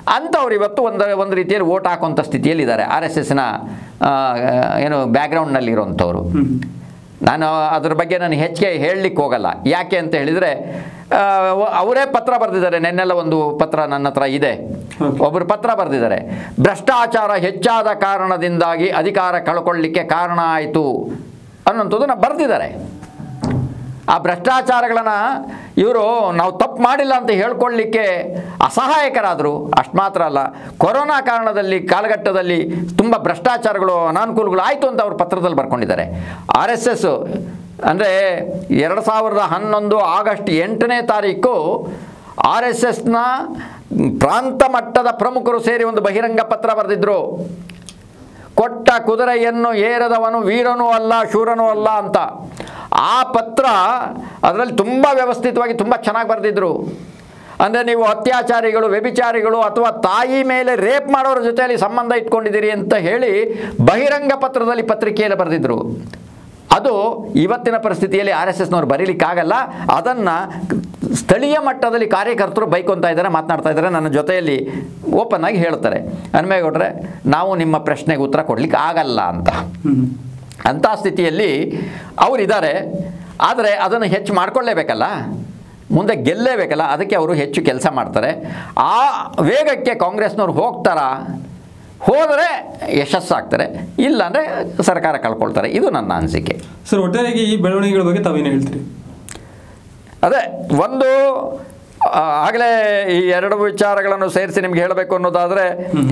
ಅಂಥವ್ರು ಇವತ್ತು ಒಂದು ಒಂದು ರೀತಿಯಲ್ಲಿ ಓಟ್ ಹಾಕುವಂಥ ಸ್ಥಿತಿಯಲ್ಲಿದ್ದಾರೆ ಆರ್ ಎಸ್ ಎಸ್ನ ಏನು ಬ್ಯಾಕ್ಗ್ರೌಂಡ್ನಲ್ಲಿರುವಂಥವ್ರು ನಾನು ಅದ್ರ ಬಗ್ಗೆ ನಾನು ಹೆಚ್ಚಿಗೆ ಹೇಳಲಿಕ್ಕೆ ಹೋಗಲ್ಲ ಯಾಕೆ ಅಂತ ಹೇಳಿದರೆ ಅವರೇ ಪತ್ರ ಬರೆದಿದ್ದಾರೆ ನೆನ್ನೆಲ್ಲ ಒಂದು ಪತ್ರ ನನ್ನ ಹತ್ರ ಇದೆ Okay. ಒಬ್ಬರು ಪತ್ರ ಬರೆದಿದ್ದಾರೆ ಭ್ರಷ್ಟಾಚಾರ ಹೆಚ್ಚಾದ ಕಾರಣದಿಂದಾಗಿ ಅಧಿಕಾರ ಕಳ್ಕೊಳ್ಳಿಕ್ಕೆ ಕಾರಣ ಆಯಿತು ಅನ್ನೋಂಥದ್ದನ್ನು ಬರೆದಿದ್ದಾರೆ ಆ ಭ್ರಷ್ಟಾಚಾರಗಳನ್ನು ಇವರು ನಾವು ತಪ್ಪು ಮಾಡಿಲ್ಲ ಅಂತ ಹೇಳ್ಕೊಳ್ಳಿಕ್ಕೆ ಅಸಹಾಯಕರಾದರು ಅಷ್ಟು ಮಾತ್ರ ಅಲ್ಲ ಕೊರೋನಾ ಕಾರಣದಲ್ಲಿ ಕಾಲಘಟ್ಟದಲ್ಲಿ ತುಂಬ ಭ್ರಷ್ಟಾಚಾರಗಳು ಅನಾನುಕೂಲಗಳು ಆಯಿತು ಅಂತ ಅವರು ಪತ್ರದಲ್ಲಿ ಬರ್ಕೊಂಡಿದ್ದಾರೆ ಆರ್ ಎಸ್ ಎಸ್ ಅಂದರೆ ಎರಡು ಸಾವಿರದ ಹನ್ನೊಂದು ಆಗಸ್ಟ್ ಎಂಟನೇ ತಾರೀಕು ಆರ್ ಎಸ್ ಎಸ್ನ ಪ್ರಾಂತ ಮಟ್ಟದ ಪ್ರಮುಖರು ಸೇರಿ ಒಂದು ಬಹಿರಂಗ ಪತ್ರ ಬರೆದಿದ್ರು ಕೊಟ್ಟ ಕುದುರೆಯನ್ನು ಏರದವನು ವೀರನೂ ಅಲ್ಲ ಶೂರನೂ ಅಲ್ಲ ಅಂತ ಆ ಪತ್ರ ಅದರಲ್ಲಿ ತುಂಬ ವ್ಯವಸ್ಥಿತವಾಗಿ ತುಂಬ ಚೆನ್ನಾಗಿ ಬರೆದಿದ್ರು ಅಂದರೆ ನೀವು ಅತ್ಯಾಚಾರಿಗಳು ವ್ಯಭಿಚಾರಿಗಳು ಅಥವಾ ತಾಯಿ ಮೇಲೆ ರೇಪ್ ಮಾಡೋರ ಜೊತೆಯಲ್ಲಿ ಸಂಬಂಧ ಇಟ್ಕೊಂಡಿದ್ದೀರಿ ಅಂತ ಹೇಳಿ ಬಹಿರಂಗ ಪತ್ರದಲ್ಲಿ ಪತ್ರಿಕೆಯಲ್ಲಿ ಬರೆದಿದ್ರು ಅದು ಇವತ್ತಿನ ಪರಿಸ್ಥಿತಿಯಲ್ಲಿ ಆರ್ ಎಸ್ ಎಸ್ನವ್ರು ಬರೀಲಿಕ್ಕಾಗಲ್ಲ ಅದನ್ನು ಸ್ಥಳೀಯ ಮಟ್ಟದಲ್ಲಿ ಕಾರ್ಯಕರ್ತರು ಬೈಕೊಂತ ಇದ್ದಾರೆ ಮಾತನಾಡ್ತಾ ಇದ್ದಾರೆ ನನ್ನ ಜೊತೆಯಲ್ಲಿ ಓಪನ್ ಆಗಿ ಹೇಳ್ತಾರೆ ಹನುಮೇಗೌಡ್ರೆ ನಾವು ನಿಮ್ಮ ಪ್ರಶ್ನೆಗೆ ಉತ್ತರ ಕೊಡ್ಲಿಕ್ಕೆ ಆಗಲ್ಲ ಅಂತ ಅಂಥ ಸ್ಥಿತಿಯಲ್ಲಿ ಅವರಿದ್ದಾರೆ ಆದರೆ ಅದನ್ನು ಹೆಚ್ಚು ಮಾಡ್ಕೊಳ್ಳೇಬೇಕಲ್ಲ ಮುಂದೆ ಗೆಲ್ಲೇಬೇಕಲ್ಲ ಅದಕ್ಕೆ ಅವರು ಹೆಚ್ಚು ಕೆಲಸ ಮಾಡ್ತಾರೆ ಆ ವೇಗಕ್ಕೆ ಕಾಂಗ್ರೆಸ್ನವ್ರು ಹೋಗ್ತಾರಾ ಹೋದರೆ ಯಶಸ್ಸಾಗ್ತಾರೆ ಇಲ್ಲಾಂದರೆ ಸರ್ಕಾರ ಕಳ್ಕೊಳ್ತಾರೆ ಇದು ನನ್ನ ಅನಿಸಿಕೆ ಸರ್ ಒಟ್ಟಾರೆಯಾಗಿ ಈ ಬೆಳವಣಿಗೆಗಳ ಬಗ್ಗೆ ತಾವೇನು ಹೇಳ್ತೀರಿ ಅದೇ ಒಂದು ಆಗಲೇ ಈ ಎರಡು ವಿಚಾರಗಳನ್ನು ಸೇರಿಸಿ ನಿಮ್ಗೆ ಹೇಳಬೇಕು ಅನ್ನೋದಾದರೆ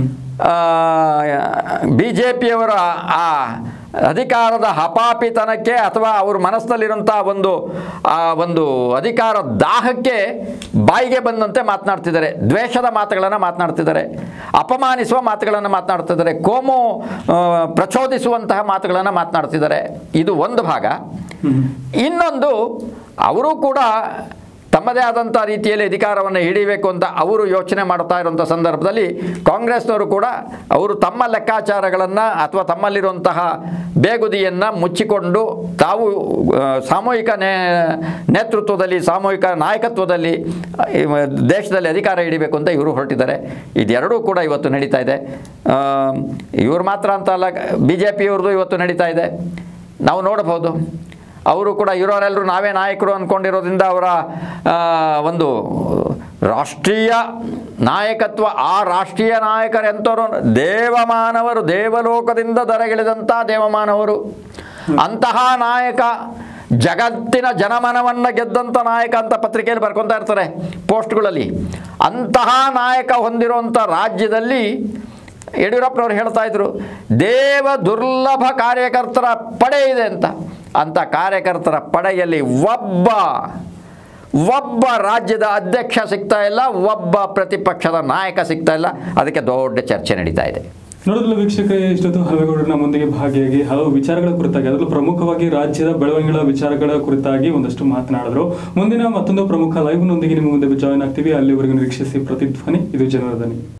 ಬಿ ಜೆ ಪಿಯವರ ಆ ಅಧಿಕಾರದ ಹಪಾಪಿತನಕ್ಕೆ ಅಥವಾ ಅವ್ರ ಮನಸ್ಸಿನಲ್ಲಿರುವಂಥ ಒಂದು ಆ ಒಂದು ಅಧಿಕಾರ ದಾಹಕ್ಕೆ ಬಾಯಿಗೆ ಬಂದಂತೆ ಮಾತನಾಡ್ತಿದ್ದಾರೆ ದ್ವೇಷದ ಮಾತುಗಳನ್ನು ಮಾತನಾಡ್ತಿದ್ದಾರೆ ಅಪಮಾನಿಸುವ ಮಾತುಗಳನ್ನು ಮಾತನಾಡ್ತಿದ್ದಾರೆ ಕೋಮು ಆ, ಪ್ರಚೋದಿಸುವಂತಹ ಮಾತುಗಳನ್ನು ಮಾತನಾಡ್ತಿದ್ದಾರೆ ಇದು ಒಂದು ಭಾಗ ಇನ್ನೊಂದು ಅವರು ಕೂಡ ತಮ್ಮದೇ ಆದಂಥ ರೀತಿಯಲ್ಲಿ ಅಧಿಕಾರವನ್ನು ಹಿಡಿಬೇಕು ಅಂತ ಅವರು ಯೋಚನೆ ಮಾಡ್ತಾ ಇರುವಂಥ ಸಂದರ್ಭದಲ್ಲಿ ಕಾಂಗ್ರೆಸ್ನವರು ಕೂಡ ಅವರು ತಮ್ಮ ಲೆಕ್ಕಾಚಾರಗಳನ್ನು ಅಥವಾ ತಮ್ಮಲ್ಲಿರುವಂತಹ ಬೇಗುದಿಯನ್ನು ಮುಚ್ಚಿಕೊಂಡು ತಾವು ಆ, ಸಾಮೂಹಿಕ ನೇ ನೇತೃತ್ವದಲ್ಲಿ ಸಾಮೂಹಿಕ ನಾಯಕತ್ವದಲ್ಲಿ ಆ, ಇವ- ದೇಶದಲ್ಲಿ ಅಧಿಕಾರ ಹಿಡಿಬೇಕು ಅಂತ ಇವರು ಹೊರಟಿದ್ದಾರೆ ಇದೆರಡೂ ಕೂಡ ಇವತ್ತು ನಡೀತಾ ಇದೆ ಆ, ಇವ್ರು ಮಾತ್ರ ಅಂತ ಅಲ್ಲ ಬಿ ಜೆ ಪಿಯವ್ರದ್ದು ಇವತ್ತು ನಡೀತಾ ಇದೆ ನಾವು ನೋಡಬಹುದು ಅವರು ಕೂಡ ಇರೋರೆಲ್ಲರೂ ನಾವೇ ನಾಯಕರು ಅಂದ್ಕೊಂಡಿರೋದ್ರಿಂದ ಅವರ ಆ, ಒಂದು ರಾಷ್ಟ್ರೀಯ ನಾಯಕತ್ವ ಆ ರಾಷ್ಟ್ರೀಯ ನಾಯಕರೆಂಥವ್ರು ದೇವಮಾನವರು ದೇವಲೋಕದಿಂದ ದರಗಿಳಿದಂಥ ದೇವಮಾನವರು ಅಂತಹ ನಾಯಕ ಜಗತ್ತಿನ ಜನಮನವನ್ನು ಗೆದ್ದಂಥ ನಾಯಕ ಅಂತ ಪತ್ರಿಕೆಯಲ್ಲಿ ಬರ್ಕೊತಾ ಇರ್ತಾರೆ ಪೋಸ್ಟ್ಗಳಲ್ಲಿ ಅಂತಹ ನಾಯಕ ಹೊಂದಿರುವಂಥ ರಾಜ್ಯದಲ್ಲಿ ಯಡಿಯೂರಪ್ಪನವ್ರು ಹೇಳ್ತಾ ಇದ್ರು ದೇವ ದುರ್ಲಭ ಕಾರ್ಯಕರ್ತರ ಪಡೆ ಇದೆ ಅಂತ ಅಂಥ ಕಾರ್ಯಕರ್ತರ ಪಡೆಯಲ್ಲಿ ಒಬ್ಬ ಒಬ್ಬ ರಾಜ್ಯದ ಅಧ್ಯಕ್ಷ ಸಿಗ್ತಾ ಇಲ್ಲ ಒಬ್ಬ ಪ್ರತಿಪಕ್ಷದ ನಾಯಕ ಸಿಗ್ತಾ ಇಲ್ಲ ಅದಕ್ಕೆ ದೊಡ್ಡ ಚರ್ಚೆ ನಡೀತಾ ಇದೆ ನೋಡಿದ್ರಲ್ಲ ವೀಕ್ಷಕರೇ ಇಷ್ಟೊತ್ತು ಹನುಮೇಗೌಡರು ನಮ್ಮೊಂದಿಗೆ ಭಾಗಿಯಾಗಿ ಹಲವು ವಿಚಾರಗಳ ಕುರಿತಾಗಿ ಅದರಲ್ಲೂ ಪ್ರಮುಖವಾಗಿ ರಾಜ್ಯದ ಬೆಳವಣಿಗೆಗಳ ವಿಚಾರಗಳ ಕುರಿತಾಗಿ ಒಂದಷ್ಟು ಮಾತನಾಡಿದ್ರು ಮುಂದಿನ ಮತ್ತೊಂದು ಪ್ರಮುಖ ಲೈವ್ನೊಂದಿಗೆ ನಿಮ್ಮ ಮುಂದೆ ಜಾಯ್ನ್ ಆಗ್ತೀವಿ ಅಲ್ಲಿವರೆಗೂ ನಿರೀಕ್ಷಿಸಿ ಪ್ರತಿಧ್ವನಿ ಇದು ಜನರ ಧ್ವನಿ